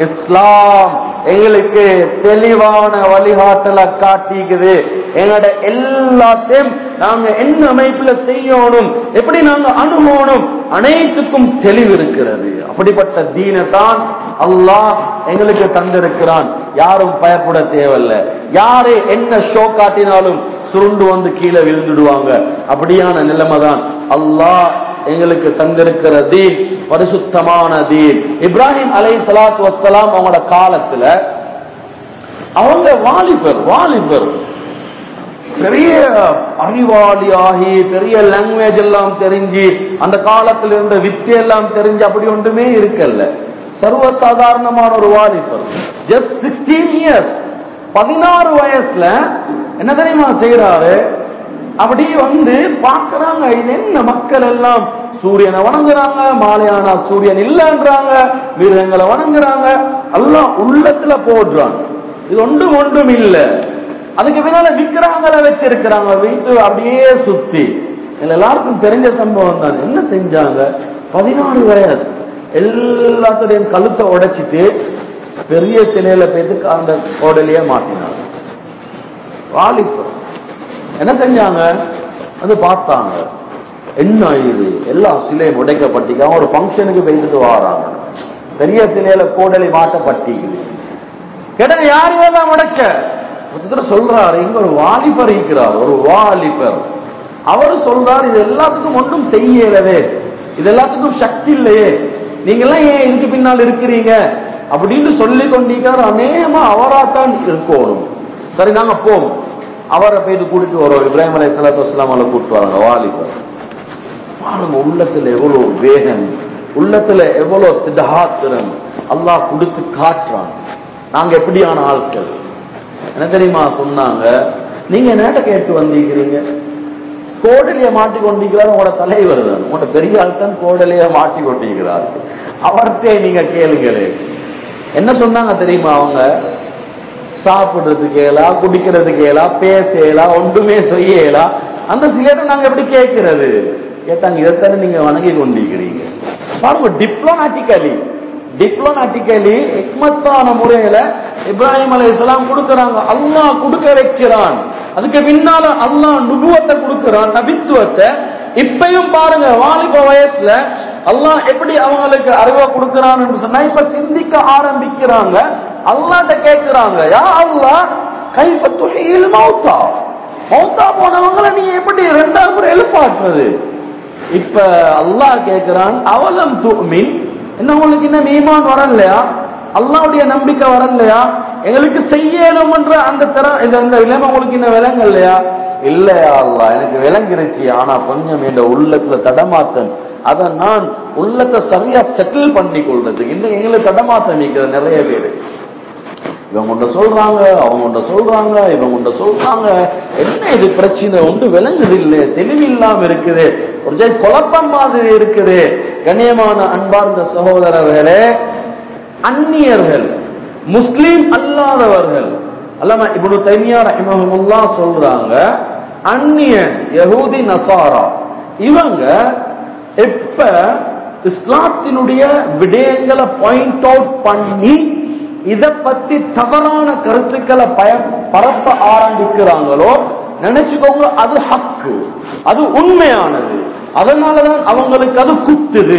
இஸ்லாம் எங்களுக்கு தெளிவான வழிகாட்டலை காட்டிக்குது எங்களோட எல்லாத்தையும் நாங்க என்ன அமைப்புல செய்யணும் எப்படி நாங்க அணுகணும் அனைத்துக்கும் தெளிவு இருக்கிறது அப்படிப்பட்ட தீனை தான் அல்லாஹ் எங்களுக்கு தந்திருக்கிறான் யாரும் பயப்பட தேவையில்ல யாரு என்ன ஷோ காட்டினாலும் சுருண்டு வந்து கீழே விழுந்துடுவாங்க அப்படியான நிலைமை தான் அல்லாஹ் எங்களுக்கு தந்திருக்கிற தீன் பரிசுத்தமான தீன் இப்ராஹிம் அலை சலாத்து வசலாம் அவங்களோட காலத்துல அவங்க வாலிபர் வாலிபர் பெரிய அறிவாளியாகி பெரிய லாங்குவேஜ் எல்லாம் தெரிஞ்சு அந்த காலத்துல இருந்த வித்தை எல்லாம் தெரிஞ்சு அப்படி ஒன்றுமே இருக்கல்ல சர்வசாதாரணமான ஒரு வாலிபர் ஜஸ்ட் சிக்ஸ்டீன் இயர்ஸ் பதினாறு வயசுல என்ன தெரியுமா செய்யறாரு அப்படி வந்து பார்க்கறாங்க இது என்ன மக்கள் எல்லாம் சூரியனை வணங்குறாங்க மாலையானா சூரியன் இல்லைன்றாங்க மிருகங்களை வணங்குறாங்க எல்லாம் உள்ளத்துல போடுறாங்க இது ஒன்றும் ஒன்றும் இல்ல அதுக்கு பின்னால விக்கிரகங்களை வச்சிருக்கிறாங்க வீட்டு அப்படியே சுத்தி இதுல எல்லாருக்கும் தெரிஞ்ச சம்பவம் தான் என்ன செஞ்சாங்க பதினாறு வயசு எல்லாத்துடையும் கழுத்தை உடைச்சிட்டு பெரிய சிலையில போயிட்டு அந்த கோடலையே மாட்டினாங்க வாலிபர் என்ன செஞ்சாங்க அது பார்த்தாங்க என்ன இது எல்லா சிலையும் உடைக்கப்பட்டிக்க ஒரு ஃபங்க்ஷனுக்கு போயிட்டு வராங்க பெரிய சிலையில கோடலி மாட்டப்பட்டிக்குது கேட்டது யார் இதெல்லாம் உடைச்ச ஒருத்தர் சொல்றாரு இங்க ஒரு வாலிபர் இருக்கிறார் ஒரு வாலிபர் அவர் சொல்றார் இது எல்லாத்துக்கும் ஒன்றும் செய்யலவே இது எல்லாத்துக்கும் சக்தி இல்லையே நீங்க எல்லாம் ஏன் இதுக்கு பின்னால் இருக்கிறீங்க அப்படின்னு சொல்லி கொண்டிருக்கார் அநேகமா அவராத்தான் இருக்கணும் சரி நாங்க போவோம் அவரை போயிட்டு கூட்டிட்டு வரோம் இப்ராஹிம் அலை சலாத்து வஸ்லாம் அவளை கூட்டிட்டு வராங்க வாலிபர் பாருங்க உள்ளத்துல எவ்வளவு வேகம் உள்ளத்துல எவ்வளவு திடகாத்திரம் அல்லாஹ் கொடுத்து காட்டுறான் நாங்க எப்படியான ஆட்கள் என்ன தெரியுமா சொன்னாங்க நீங்க நேட்ட கேட்டு வந்திருக்கிறீங்க கோடலிய மாட்டி கொண்டிருக்கிறார் உங்களோட தலைவர் தான் உங்களோட பெரிய ஆள் தான் கோடலிய மாட்டி கொண்டிருக்கிறார் அவர்கிட்ட நீங்க கேளுங்களே என்ன சொன்னாங்க தெரியுமா அவங்க சாப்பிடுறதுக்கு ஏலா குடிக்கிறதுக்கு ஏலா பேசலா ஒன்றுமே செய்யலா அந்த சிலரை நாங்க எப்படி கேட்கிறது கேட்டாங்க இதைத்தானே நீங்க வணங்கி கொண்டிருக்கிறீங்க பாருங்க டிப்ளோமேட்டிக்கலி டிப்ளோமேட்டிக்கலி ஹிக்மத்தான முறையில இப்ராஹிம் அலை இஸ்லாம் கொடுக்கறாங்க அல்லாஹ் கொடுக்க வைக்கிறான் அதுக்கு பின்னால அல்லாஹ் நுபுவத்தை கொடுக்கிறான் நபித்துவத்தை இப்பயும் பாருங்க வாலிப வயசுல அல்லாஹ் எப்படி அவங்களுக்கு அறிவை கொடுக்கிறான்னு சொன்னா இப்ப சிந்திக்க ஆரம்பிக்கிறாங்க அல்லாட்ட கேட்கிறாங்க யா அல்லாஹ் கைஃப துஹீல் மௌத்தா மௌத்தா போனவங்களை நீ எப்படி ரெண்டாவது முறை எழுப்பாற்றுறது இப்ப அல்லாஹ் கேட்கிறான் அவலம் துமின் என்ன உங்களுக்கு இன்னும் ஈமான் வரலையா அல்லாவுடைய நம்பிக்கை வரலையா எங்களுக்கு செய்யணும்ன்ற அந்த தர இந்த இந்த நிலைமை உங்களுக்கு இன்னும் விளங்கலையா இல்லையா அல்லா எனக்கு விளங்கிருச்சு ஆனா கொஞ்சம் என் உள்ளத்துல தடமாத்தம் அதை நான் உள்ளத்தை சரியா செட்டில் பண்ணி கொள்றதுக்கு இன்னும் எங்களுக்கு தடமாத்தம் நிக்கிற நிறைய பேரு இவங்க உண்ட சொல்றாங்க அவங்க உண்ட சொல்றாங்க இவங்க உண்ட சொல்றாங்க என்ன இது பிரச்சனை ஒன்று விளங்குது இல்லை தெளிவில்லாம இருக்குது ஒரு ஜெய் குழப்பம் மாதிரி இருக்குது கண்ணியமான அன்பார்ந்த சகோதரர்களே அந்நியர்கள் முஸ்லீம் அல்லாதவர்கள் அல்லாம இப்னு தைமியா ரஹிமஹுல்லா சொல்றாங்க அந்நியன் யஹூதி நசாரா இவங்க எப்ப இஸ்லாத்தினுடைய விடயங்களை பாயிண்ட் அவுட் பண்ணி இத பத்தி தவறான கருத்துக்களை பய பரப்ப ஆரம்பிக்கிறாங்களோ நினைச்சுக்கோங்க அது ஹக்கு அது உண்மையானது அதனாலதான் அவங்களுக்கு அது குத்துது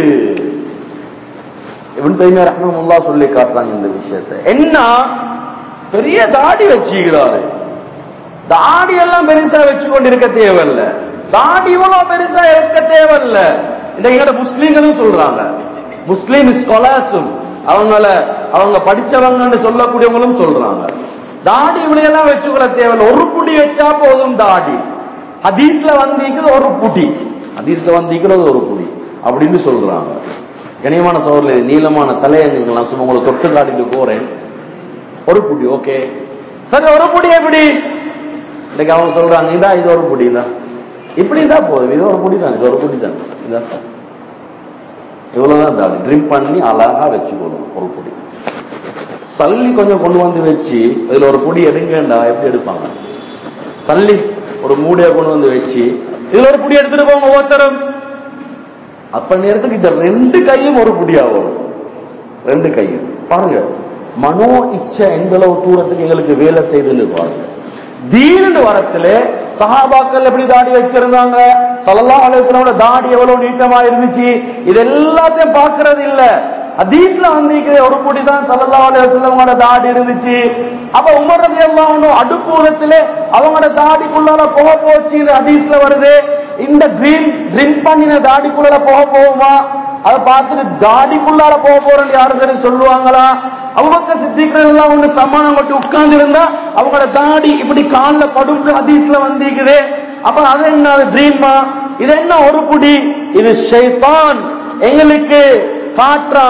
இவன் தைமியா ரஹ்மமுல்லா சொல்லி காட்டுறாங்க இந்த விஷயத்தை என்ன பெரிய தாடி வச்சுக்கிறாரு தாடி எல்லாம் பெருசா வச்சு கொண்டு இருக்க தேவையில்ல தாடி இவ்வளவு பெருசா இருக்க தேவையில்ல இந்த எங்கட முஸ்லீம்களும் சொல்றாங்க முஸ்லீம் ஸ்காலர்ஸும் அவங்கள அவங்க படிச்சவங்கன்னு சொல்லக்கூடியவங்களும் சொல்றாங்க தாடி இப்படியெல்லாம் வச்சுக்கூட தேவையில்ல ஒரு புடி வச்சா போதும் தாடி ஹதீஸ்ல வந்திருக்கிறது ஒரு புடி ஹதீஸ்ல வந்திருக்கிறது ஒரு புடி அப்படின்னு சொல்றாங்க கனியமான சோர்ல நீளமான தலையங்கள்லாம் சும்மா உங்களை தொட்டு காட்டிட்டு போறேன் ஒரு புடி ஓகே சரி ஒரு புடி எப்படி இன்னைக்கு அவங்க சொல்றாங்க இதா இது ஒரு புடி தான் இப்படிதான் போதும் இது ஒரு புடி தான் இது ஒரு புடி தான் இதான் இவ்வளவுதான் தாடி ட்ரிம் பண்ணி அழகா வச்சுக்கணும் ஒரு பொடி சல்லி கொஞ்சம் கொண்டு வந்து வச்சு இதுல ஒரு பொடி எடுங்கண்டா எப்படி எடுப்பாங்க சல்லி ஒரு மூடையை கொண்டு வந்து வச்சு இதுல ஒரு பொடி எடுத்துட்டு போங்க ஒவ்வொருத்தரும் அப்ப நேரத்துக்கு இந்த ரெண்டு கையும் ஒரு புடியா வரும் ரெண்டு கையும் பாருங்க மனோ இச்சை எந்த அளவு தூரத்துக்கு எங்களுக்கு வேலை செய்துன்னு பாருங்க தீனு வரத்துல சஹாபாக்கள் எப்படி தாடி வச்சிருந்தாங்க சல்லா அலுவலோட தாடி எவ்வளவு நீட்டமா இருந்துச்சு இது எல்லாத்தையும் பாக்குறது இல்ல ஹதீஸ்ல வந்திருக்கிற ஒரு குடி தான் சல்லா அலுவலோட தாடி இருந்துச்சு அப்ப உமர் ரவி எல்லாம் அடுப்பூரத்திலே அவங்களோட தாடிக்குள்ளால புக போச்சு இந்த ஹதீஸ்ல வருது இந்த ட்ரீம் ட்ரிங்க் பண்ணின தாடிக்குள்ளால புக போகுமா அதை பார்த்துட்டு தாடிக்குள்ளால போக போறேன்னு யாரும் சரி சொல்லுவாங்களா அவங்க சித்திக்கிறது எல்லாம் ஒண்ணு சமானம் மட்டும் உட்கார்ந்து இருந்தா அவங்களோட தாடி இப்படி காலில் படுக்கு ஹதீஸ்ல வந்திருக்குது அப்ப அது என்ன ட்ரீமா இது என்ன ஒரு புடி இது ஷைத்தான் எங்களுக்கு காட்டுறான்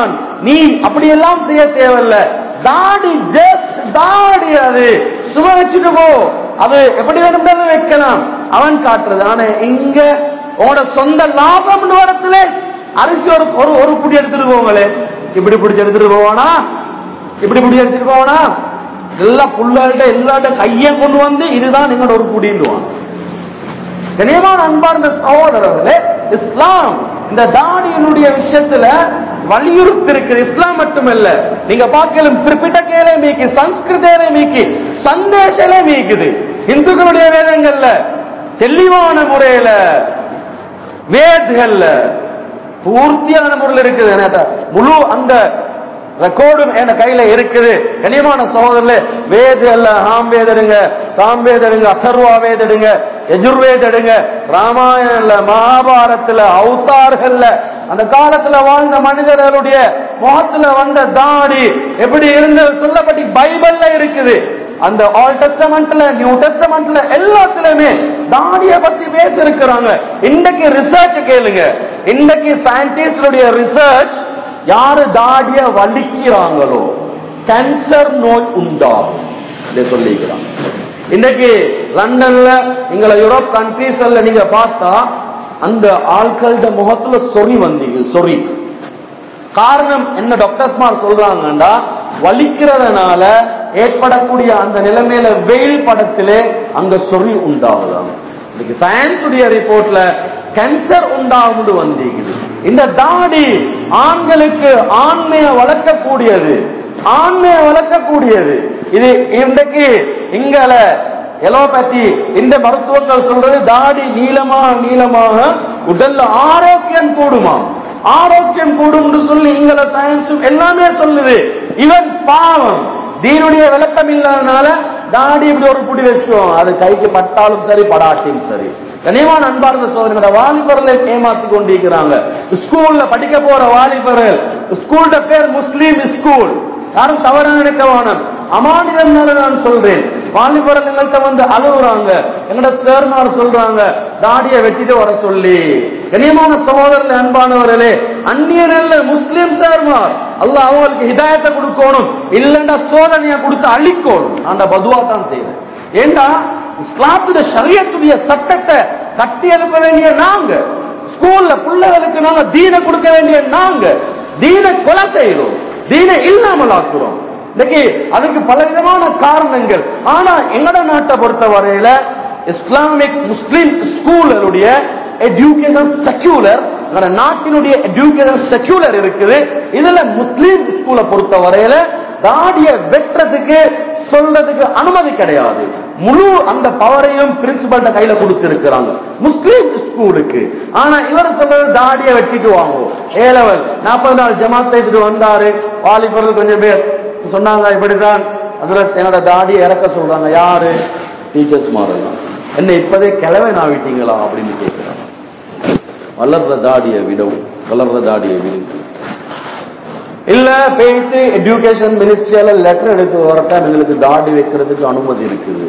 நீ அப்படியெல்லாம் செய்ய தேவையில்ல தாடி ஜஸ்ட் தாடி அது சும்மா வச்சுட்டு போ அது எப்படி வேணும்னாலும் வைக்கலாம் அவன் காட்டுறது ஆனா இங்க உங்களோட சொந்த லாபம் வரத்துல அரிசி ஒரு ஒரு ஒரு புடி எடுத்துட்டு போங்களே இப்படி பிடிச்சி எடுத்துட்டு போவானா இப்படி பிடிச்சி எடுத்துட்டு போவானா எல்லா புள்ளாட்ட எல்லாட்ட கையை கொண்டு வந்து இதுதான் நீங்களோட ஒரு புடின்டுவான் கனியமான அன்பார்ந்த சகோதரர்களே இஸ்லாம் இந்த தாடியினுடைய விஷயத்துல வலியுறுத்தி இருக்குது இஸ்லாம் மட்டுமல்ல நீங்க பார்க்கலும் திரிபிட்டக்கையிலே மீக்கி சன்ஸ்கிருதியிலே மீக்கி சந்தேஷலே மீக்குது இந்துக்களுடைய வேதங்கள்ல தெளிவான முறையில வேதுகள்ல பூர்த்தியான முறையில் இருக்குது என்னட்ட முழு அந்த ரெக்கார்டும் என் கையில இருக்குது கனியமான சகோதரர்களே வேது அல்ல ஆம்பேத் எடுங்க சாம்பேத் எடுங்க அசர்வா வேத் எடுங்க எஜுர்வேத் எடுங்க ராமாயணம்ல மகாபாரத்துல அவுத்தார்கள்ல அந்த காலத்துல வாழ்ந்த மனிதர்களுடைய முகத்துல வந்த தாடி எப்படி இருந்து சொல்லப்பட்டு பைபிள்ல இருக்குது அந்த ஆல் டெஸ்டமெண்ட்ல நியூ டெஸ்டமெண்ட்ல எல்லாத்துலயுமே தாடிய பத்தி பேச இருக்கிறாங்க இன்னைக்கு ரிசர்ச் கேளுங்க இன்னைக்கு சயின்டிஸ்டுடைய ரிசர்ச் யாரு தாடிய வலிக்கிறாங்களோ கேன்சர் நோய் உண்டாகும் இதை சொல்லிக்கிறாங்க இன்னைக்கு லண்டன்ல எங்களை யூரோப் கண்ட்ரீஸ்ல நீங்க பார்த்தா அந்த ஆட்களோட முகத்துல சொறி வந்தீங்க சொறி காரணம் என்ன டாக்டர்ஸ்மார் சொல்றாங்கண்டா வலிக்கிறதுனால ஏற்படக்கூடிய அந்த நிலைமையில வெயில் படத்திலே அங்க சொறி உண்டாகுதாம் இன்னைக்கு சயின்ஸ் உடைய ரிப்போர்ட்ல கேன்சர் உண்டாகுது வந்தீங்க இந்த தாடி ஆண்களுக்கு ஆண்மையை வளர்க்கக்கூடியது ஆண்மையை வளர்க்கக்கூடியது இது இன்றைக்கு இங்கல எலோபதி இந்த மருத்துவங்கள் சொல்றது தாடி நீளமாக நீளமாக உடல்ல ஆரோக்கியம் கூடுமா ஆரோக்கியம் கூடும் சொல்லி இங்கல சயின்ஸும் எல்லாமே சொல்லுது இவன் பாவம் தீனுடைய விளக்கம் இல்லாதனால தாடி இப்படி ஒரு புடி வச்சோம் அது கைக்கு பட்டாலும் சரி படாட்டியும் சரி கனிவான அன்பார்ந்த சோதனை வாலிபர்களை ஏமாத்தி கொண்டிருக்கிறாங்க ஸ்கூல்ல படிக்க போற வாலிபர்கள் ஸ்கூல்ட பேர் முஸ்லீம் ஸ்கூல் யாரும் தவறு நினைக்க வேணும் அமானிதம் நான் சொல்றேன் வாலிபர்கள் எங்கள்கிட்ட வந்து அழுகுறாங்க எங்கட சேர்மார் சொல்றாங்க தாடியை வெட்டிட்டு வர சொல்லி கனியமான சகோதரர்கள் அன்பானவர்களே அந்நியர்கள் முஸ்லீம் சேர்மார் அல்லாஹ் அவங்களுக்கு ஹிதாயத்தை கொடுக்கணும் இல்லைன்னா சோதனையை கொடுத்து அழிக்கணும் நான் பதுவா தான் செய்வேன் ஏண்டா இஸ்லாத்துடைய ஷரியத்துடைய சட்டத்தை கட்டி எழுப்ப வேண்டிய நாங்க ஸ்கூல்ல பிள்ளைகளுக்கு நாங்க தீன கொடுக்க வேண்டிய நாங்க தீன கொலை செய்யறோம் தீன இல்லாமல் ஆக்குறோம் இன்னைக்கு அதுக்கு பலவிதமான காரணங்கள் ஆனா எங்கட நாட்டை பொறுத்த வரையில இஸ்லாமிக் முஸ்லிம் ஸ்கூலருடைய எஜுகேஷன் செக்யூலர் நாட்டினுடைய எஜுகேஷன் செக்யூலர் இருக்குது இதுல முஸ்லீம் ஸ்கூலை பொறுத்த வரையில தாடிய வெட்டுறதுக்கு சொல்றதுக்கு அனுமதி கிடையாது முழு அந்த பவரையும் பிரின்சிபல்ட கையில கொடுத்து இருக்கிறாங்க முஸ்லீம் ஸ்கூலுக்கு ஆனா இவர் சொல்றது தாடிய வெட்டிட்டு வாங்குவோம் ஏ லெவல் நாற்பது நாள் ஜமாத் எடுத்துட்டு வந்தாரு வாலிபர்கள் கொஞ்சம் பேர் சொன்னாங்க இப்படிதான் அதுல என்னோட தாடியை இறக்க சொல்றாங்க யாரு டீச்சர்ஸ் மாறலாம் என்ன இப்பதே கிளவை நாவிட்டீங்களா அப்படின்னு கேட்கிறாங்க வளர்ற தாடியை விடவும் வளர்ற தாடியை விடுங்க இல்ல போயிட்டு எஜுகேஷன் மினிஸ்ட்ரியால லெட்டர் எடுத்து வரட்டா எங்களுக்கு தாடி வைக்கிறதுக்கு அனுமதி இருக்குது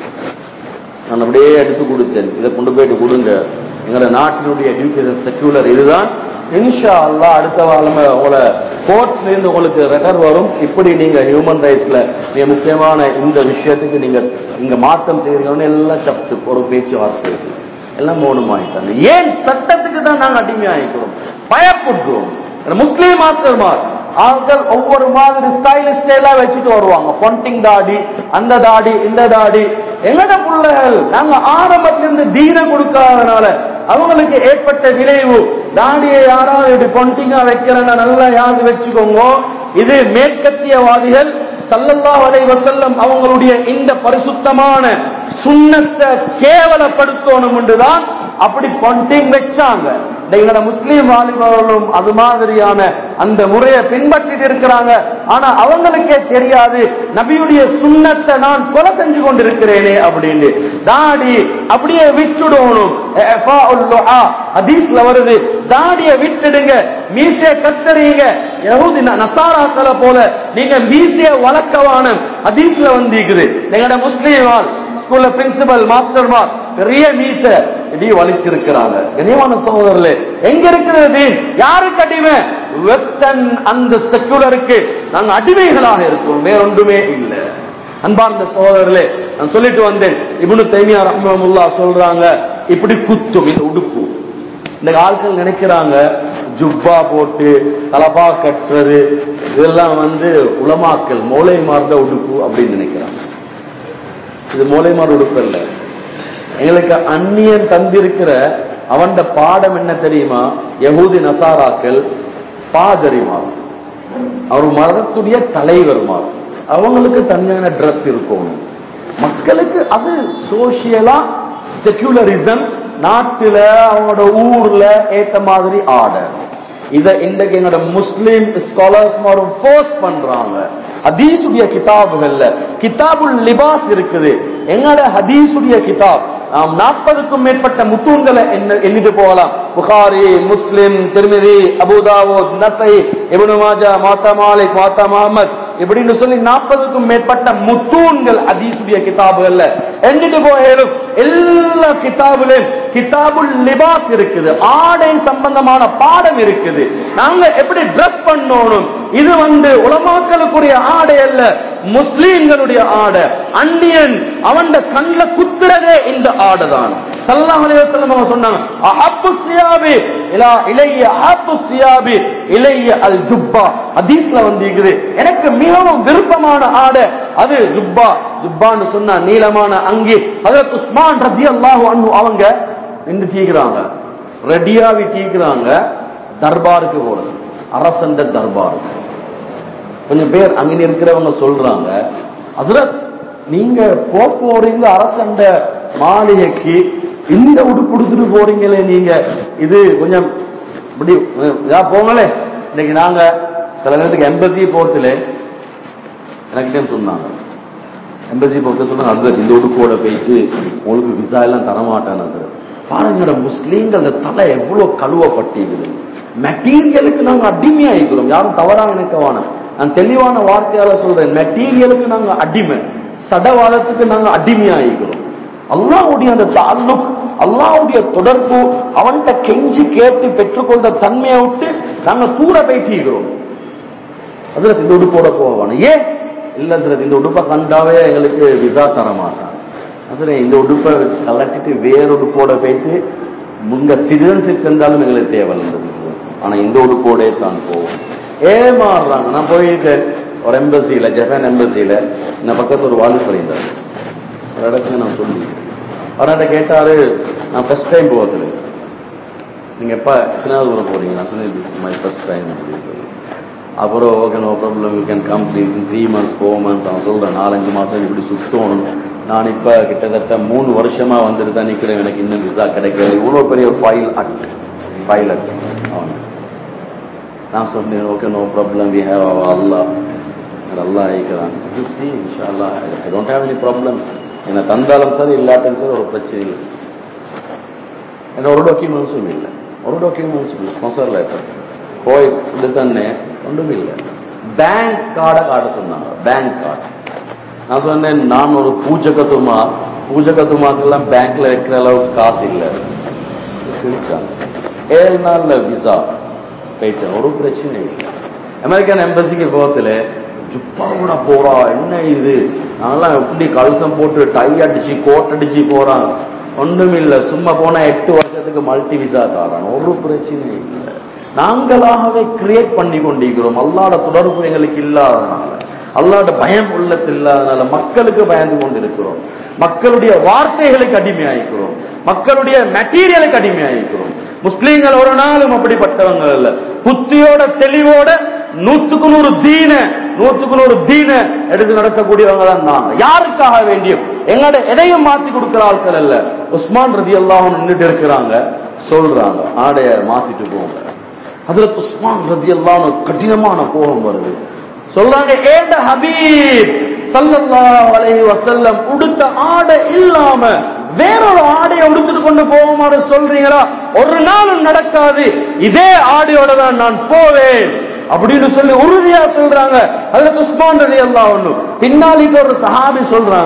நான் அப்படியே எடுத்து கொடுத்தேன் இதை கொண்டு போயிட்டு கொடுங்க எங்களோட நாட்டினுடைய எஜுகேஷன் செக்யூலர் இதுதான் இன்ஷா அல்லா அடுத்த வாரமே உங்களை கோர்ட்ஸ்ல இருந்து உங்களுக்கு ரெட்டர் வரும் இப்படி நீங்க ஹியூமன் ரைட்ஸ்ல மிக முக்கியமான இந்த விஷயத்துக்கு நீங்க இங்க மாற்றம் செய்யறீங்கன்னு எல்லாம் சப்ஸ் ஒரு பேச்சுவார்த்தை இருக்கு எல்லாம் மௌனமாயிட்டாங்க ஏன் சட்டத்துக்கு தான் நாங்க அடிமையாயிக்கிறோம் பயப்படுறோம் முஸ்லீம் மாஸ்டர்மார் அவர்கள் ஒவ்வொரு மாதிரி ஸ்டைல் ஸ்டைலா வச்சுட்டு வருவாங்க பொண்டிங் தாடி அந்த தாடி இந்த தாடி எங்கட பிள்ளைகள் நாங்க ஆரம்பத்துல இருந்து தீன கொடுக்காதனால அவங்களுக்கு ஏற்பட்ட விளைவு தாடியை யாராவது இப்படி பொண்டிங்கா வைக்கிறேன்னா நல்லா யாரு வச்சுக்கோங்க இது மேற்கத்தியவாதிகள் சல்லல்லாஹு அலைஹி வஸல்லம் அவங்களுடைய இந்த பரிசுத்தமான சுண்ணத்தை கேவலப்படுத்தணும் என்றுதான் அப்படி பொண்டிங் வச்சாங்க எங்களோட முஸ்லீம் வாலிபர்களும் அது மாதிரியான அந்த முறையை பின்பற்றிட்டு இருக்கிறாங்க ஆனா அவங்களுக்கே தெரியாது நபியுடைய சுண்ணத்தை நான் கொலை செஞ்சு கொண்டிருக்கிறேனே அப்படின்னு தாடி அப்படியே விட்டுடணும் ஹதீஸ்ல வருது தாடிய விட்டுடுங்க மீசைய கத்தறீங்க யஹூதி நசாராக்களை போல நீங்க மீசைய வளர்க்கவான ஹதீஸ்ல வந்திருக்குது எங்களோட முஸ்லீம் ஸ்கூல்ல பிரின்சிபல் மாஸ்டர் பெரிய மீச இடி வலிச்சிருக்கிறாங்க கனிவான சகோதரர்களே எங்க இருக்கிறது தீன் யாருக்கு அடிமை வெஸ்டர்ன் அந்த செக்குலருக்கு நாங்க அடிமைகளாக இருக்கிறோம் வேற ஒன்றுமே இல்லை அன்பார்ந்த சகோதரர்களே நான் சொல்லிட்டு வந்தேன் இப்னு தைமியா ரஹ்மத்துல்லா சொல்றாங்க இப்படி குத்தும் இந்த உடுப்பு இந்த ஆட்கள் நினைக்கிறாங்க ஜுப்பா போட்டு தலபா கட்டுறது இதெல்லாம் வந்து உலமாக்கல் மூளைமார்ந்த உடுப்பு அப்படின்னு நினைக்கிறாங்க இது மூளைமார் உடுப்பு இல்ல எங்களுக்கு அந்நியன் தந்திருக்கிற அவன் பாடம் என்ன தெரியுமா யகூதி நசாராக்கள் பாதரிமார் அவர் மதத்துடைய தலைவர்மார் அவங்களுக்கு தனியான Dress இருக்கும் மக்களுக்கு அது சோசியலா செகுலரிசம் நாட்டுல அவங்களோட ஊர்ல ஏத்த மாதிரி ஆர்டர் இத இன்றைக்கு எங்களோட முஸ்லிம் ஸ்காலர்ஸ் மாரும் ஃபோர்ஸ் பண்றாங்க ஹதீஸுடைய கிதாபுகள்ல கிதாபுல் லிபாஸ் இருக்குது எங்களோட ஹதீஸுடைய கிதாப் நாம் நாற்பதுக்கும் மேற்பட்ட முத்தூன்களை எண்ண- எண்ணிட்டு போகலாம் புகாரி முஸ்லிம் திருமிதி அபுதாவூத் நசை இப்னு மாஜா மாத்தா மாலிக் மாத்தா முஹம்மத் இப்படின்னு சொல்லி நாற்பதுக்கும் மேற்பட்ட முத்தூன்கள் ஹதீஸுடைய கிதாபுகள்ல எண்ணிட்டு போகலும் எல்லா கிதாபுலையும் கிதாபுல் லிபாஸ் இருக்குது ஆடை சம்பந்தமான பாடம் இருக்குது நாங்க எப்படி ட்ரெஸ் பண்ணணும் இது வந்து உலமாக்களுக்குரிய ஆடை அல்ல முஸ்லீம்களுடைய ஆடை அந்நியன் அவன் கண்ல குத்துறதே இந்த ஆடை தான் சல்லல்லாஹு அலைஹி வஸல்லம் அவங்க சொன்னாங்க அஹப்பு சியாபி இலா இலைய அஹப்பு சியாபி இலைய அல் ஜுப்பா ஹதீஸ்ல வந்து இருக்குது எனக்கு மிகவும் விருப்பமான ஆடை அது ஜுப்பா ஜுப்பான்னு சொன்னா நீளமான அங்கி ஹஜரத் உஸ்மான் ரலியல்லாஹு அன்ஹு அவங்க நின்று தீக்குறாங்க ரெடியாவி தீக்குறாங்க தர்பாருக்கு போறது அரசண்ட தர்பாருக்கு கொஞ்சம் பேர் அங்க இருக்கிறவங்க சொல்றாங்க ஹசரத் நீங்க போ போறீங்க அரசண்ட மாளிகைக்கு இந்த உடுப்பு உடுத்துட்டு போறீங்களே நீங்க இது கொஞ்சம் இப்படி இதா போங்களே இன்னைக்கு நாங்க சில நேரத்துக்கு எம்பசி போர்த்துல எனக்கு சொன்னாங்க எம்பசி போர்த்து சொன்னாங்க ஹசரத் இந்த உடுப்போட போயிட்டு உங்களுக்கு விசா எல்லாம் தரமாட்டான் ஹசரத் பாருங்க முஸ்லீம்கள் அந்த தலை எவ்வளவு கழுவப்பட்டிருக்குது மெட்டீரியலுக்கு நாங்க அடிமையாயிருக்கிறோம் யாரும் தவறா நினைக்க வேணாம் நான் தெளிவான வார்த்தையால சொல்றேன் மெட்டீரியலுக்கு நாங்க அடிமை சடவாதத்துக்கு நாங்க அடிமையாயிருக்கிறோம் அல்லாவுடைய அந்த தாலுக் அல்லாவுடைய தொடர்பு அவன்கிட்ட கெஞ்சி கேட்டு பெற்றுக்கொண்ட தன்மையை விட்டு நாங்க தூர போயிட்டிருக்கிறோம் அதுல இந்த உடுப்போட போவானு ஏன் இல்ல சார் இந்த உடுப்பை கண்டாவே எங்களுக்கு விசா தர மாட்டான் சார் இந்த உடுப்பை கலட்டிட்டு வேற உடுப்போட போயிட்டு முங்க சிட்டிசன்ஷிப் இருந்தாலும் எங்களுக்கு தேவையில்லை இந்த சிட்டிசன்ஷிப் ஆனா இந்த உடுப்போடே தான் போவோம் ஏமாறுறாங்க நான் போயிட்டேன் ஒரு எம்பசியில ஜப்பான் எம்பசியில இந்த பக்கத்துல ஒரு வாழ் சொல்லியிருந்தாரு ஒரு இடத்துல நான் சொல்லி அவர்கிட்ட கேட்டாரு நான் ஃபர்ஸ்ட் டைம் போகிறதுல நீங்க எப்ப எத்தனாவது ஊர் போறீங்க நான் சொன்னேன் this is my first time அப்படின்னு சொல்லி அப்புறம் okay no problem you can come three months four months அவன் சொல்றேன் நாலஞ்சு மாசம் இப்படி சுத்தணும் நான் இப்ப கிட்டத்தட்ட மூணு வருஷமா வந்துட்டு தான் நிக்கிறேன் எனக்கு இன்னும் விசா கிடைக்கல இவ்வளவு பெரிய ஃபைல் அட் ஃபைல் அட் அவன் நான் சொன்னேன் okay no problem we have our Allah Allah ஐக்கிறான் சி இன்ஷா Allah I don't have any problem என்ன தந்தாலும் சரி இல்லாட்டும் சரி ஒரு பிரச்சனை இல்லை என்ன ஒரு டாக்குமெண்ட்ஸும் இல்லை ஒரு டாக்குமெண்ட்ஸ் இல்லை ஸ்பான்சர் லெட்டர் போய் இது തന്നെ ஒன்றுமில்லை பேங்க் கார்டை காட்ட சொன்னாங்க பேங்க் கார்டு நான் சொன்னேன் நான் ஒரு பூஜகத்துமா பூஜகத்துமாக்கெல்லாம் பேங்க்ல வைக்கிற அளவுக்கு காசு இல்லை சிரிச்சாங்க ஏழு நாள்ல விசா போயிட்டேன் ஒரு பிரச்சனை இல்லை அமெரிக்கன் எம்பசிக்கு போகத்துல ஜுப்பாவோட போறா என்ன இது நாங்கெல்லாம் எப்படி கலசம் போட்டு டை அடிச்சு கோட் அடிச்சு போறான் ஒண்ணும் இல்ல சும்மா போனா எட்டு வருஷத்துக்கு மல்டி விசா தாரான் ஒரு பிரச்சனை இல்லை நாங்களாகவே கிரியேட் பண்ணி கொண்டிருக்கிறோம் அல்லாட தொடர்பு எங்களுக்கு இல்லாதனால அல்லாட பயம் உள்ளத்தில் இல்லாதனால மக்களுக்கு பயந்து கொண்டிருக்கிறோம் மக்களுடைய வார்த்தைகளுக்கு அடிமையாயிருக்கிறோம் மக்களுடைய மெட்டீரியலுக்கு அடிமையாயிருக்கிறோம் முஸ்லீம்கள் ஒரு நாளும் அப்படிப்பட்டவங்க இல்ல புத்தியோட தெளிவோட நூத்துக்கு நூறு தீன நூத்துக்கு நூறு தீன எடுத்து நடக்கக்கூடியவங்க தான் நாங்க யாருக்காக வேண்டியும் எங்களோட எதையும் மாத்தி கொடுக்கிற ஆட்கள் அல்ல உஸ்மான் ரதி எல்லாம் நின்றுட்டு இருக்கிறாங்க சொல்றாங்க ஆடைய மாத்திட்டு போங்க அதுல உஸ்மான் ரதி எல்லாம் கடினமான கோபம் வருது சொல்றாங்க ஏண்ட ஹபீப் சல்லல்லாஹு அலைஹி வஸல்லம் உடுத்த ஆடை இல்லாம வேறொரு ஆடையை உடுத்துட்டு கொண்டு போகுமாறு சொல்றீங்களா ஒரு நாளும் நடக்காது இதே ஆடையோட தான் நான் போவேன் அப்படின்னு சொல்லி உறுதியா சொல்றாங்க அதுல உஸ்மான் ரதி அல்லாஹ் ஒண்ணு பின்னாலிக்கு ஒரு சஹாபி சொல்றாங்க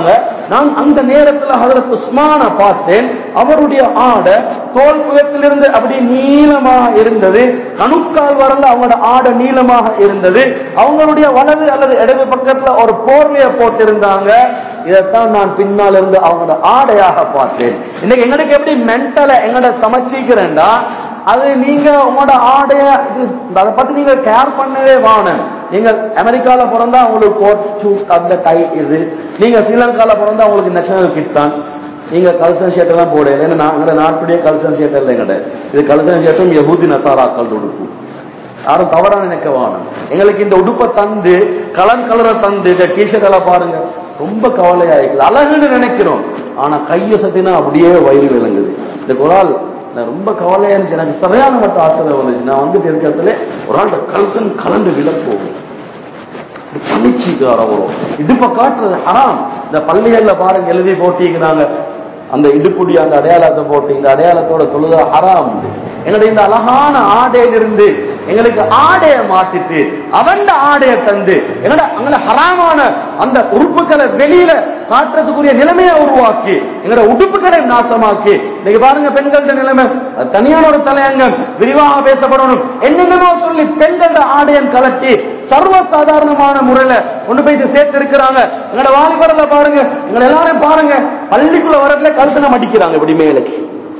நான் அந்த நேரத்தில் ஹதரத் உஸ்மான பார்த்தேன் அவருடைய ஆடை தோல் புயத்திலிருந்து அப்படி நீளமாக இருந்தது கணுக்கால் வரல அவங்களோட ஆடை நீளமாக இருந்தது அவங்களுடைய வலது அல்லது இடது பக்கத்துல ஒரு போர்வைய போட்டிருந்தாங்க இதைத்தான் நான் பின்னால் இருந்து அவங்களோட ஆடையாக பார்த்தேன் இன்னைக்கு எங்களுக்கு எப்படி மென்டலை எங்கட சமைச்சிக்கிறேன்டா அது நீங்க உங்களோட ஆடைய இது- அதை பத்தி நீங்க கேர் பண்ணவே வாணும் நீங்க அமெரிக்கால பிறந்தா உங்களுக்கு கோட் சூட் அந்த டை இது நீங்க ஸ்ரீலங்கால பிறந்தா உங்களுக்கு நேஷனல் கிட் தான் நீங்க கல்சன் ஷர்ட் எல்லாம் போடல ஏன்னா நான் எங்கட நாட்டுடைய கல்சன் ஷர்ட் இல்லை எங்கட இது கல்சன் ஷர்ட்டும் யஹூதி நசாராக்கள் உடுப்பு யாரும் தவறா நினைக்க வேணும் எங்களுக்கு இந்த உடுப்பை தந்து கலர் கலரை தந்து இந்த டிஷர்ட் எல்லாம் பாருங்க ரொம்ப கவலையா இருக்குது அழகுன்னு நினைக்கிறோம் ஆனா கைய சத்தினா அப்படியே வயிறு விளங்குது இந்த குரால் நான் ரொம்ப கவலையா இருந்துச்சு எனக்கு சரியான மட்டும் ஆத்திரம் வந்துச்சு நான் வந்துட்டு இருக்கிறதுல ஒரு ஆள் கல்சன் கலந்து விழ போகும் பணிச்சுக்கிறார் அவரும் இடுப்ப காட்டுறது ஹராம் இந்த பள்ளிகள்ல பாருங்க எழுதி போட்டீங்கன்னாங்க அந்த இடுப்புடி அந்த அடையாளத்தை போட்டு இந்த அடையாளத்தோட தொழுத ஹராம் எங்களுடைய இந்த அழகான ஆடையிலிருந்து எங்களுக்கு ஆடைய மாத்திட்டு அவன் ஆடைய தந்து எங்கட அங்கே ஹராமான அந்த உறுப்புகளை வெளியில காட்டுறதுக்குரிய நிலைமையை உருவாக்கி எங்களோட உடுப்புகளை நாசமாக்கி இன்னைக்கு பாருங்க பெண்களோட நிலைமை அது தனியான ஒரு தலையங்கம் விரிவாக பேசப்படணும் என்னென்னமோ சொல்லி பெண்களோட ஆடையம் கலட்டி சர்வ சாதாரணமான முறையில கொண்டு போய் சேர்த்து இருக்கிறாங்க எங்களோட வாலிபரல பாருங்க எங்களை எல்லாரும் பாருங்க பள்ளிக்குள்ள வரதுல கல்சனம் அடிக்கிறாங்க இப்படி மேலுக்கு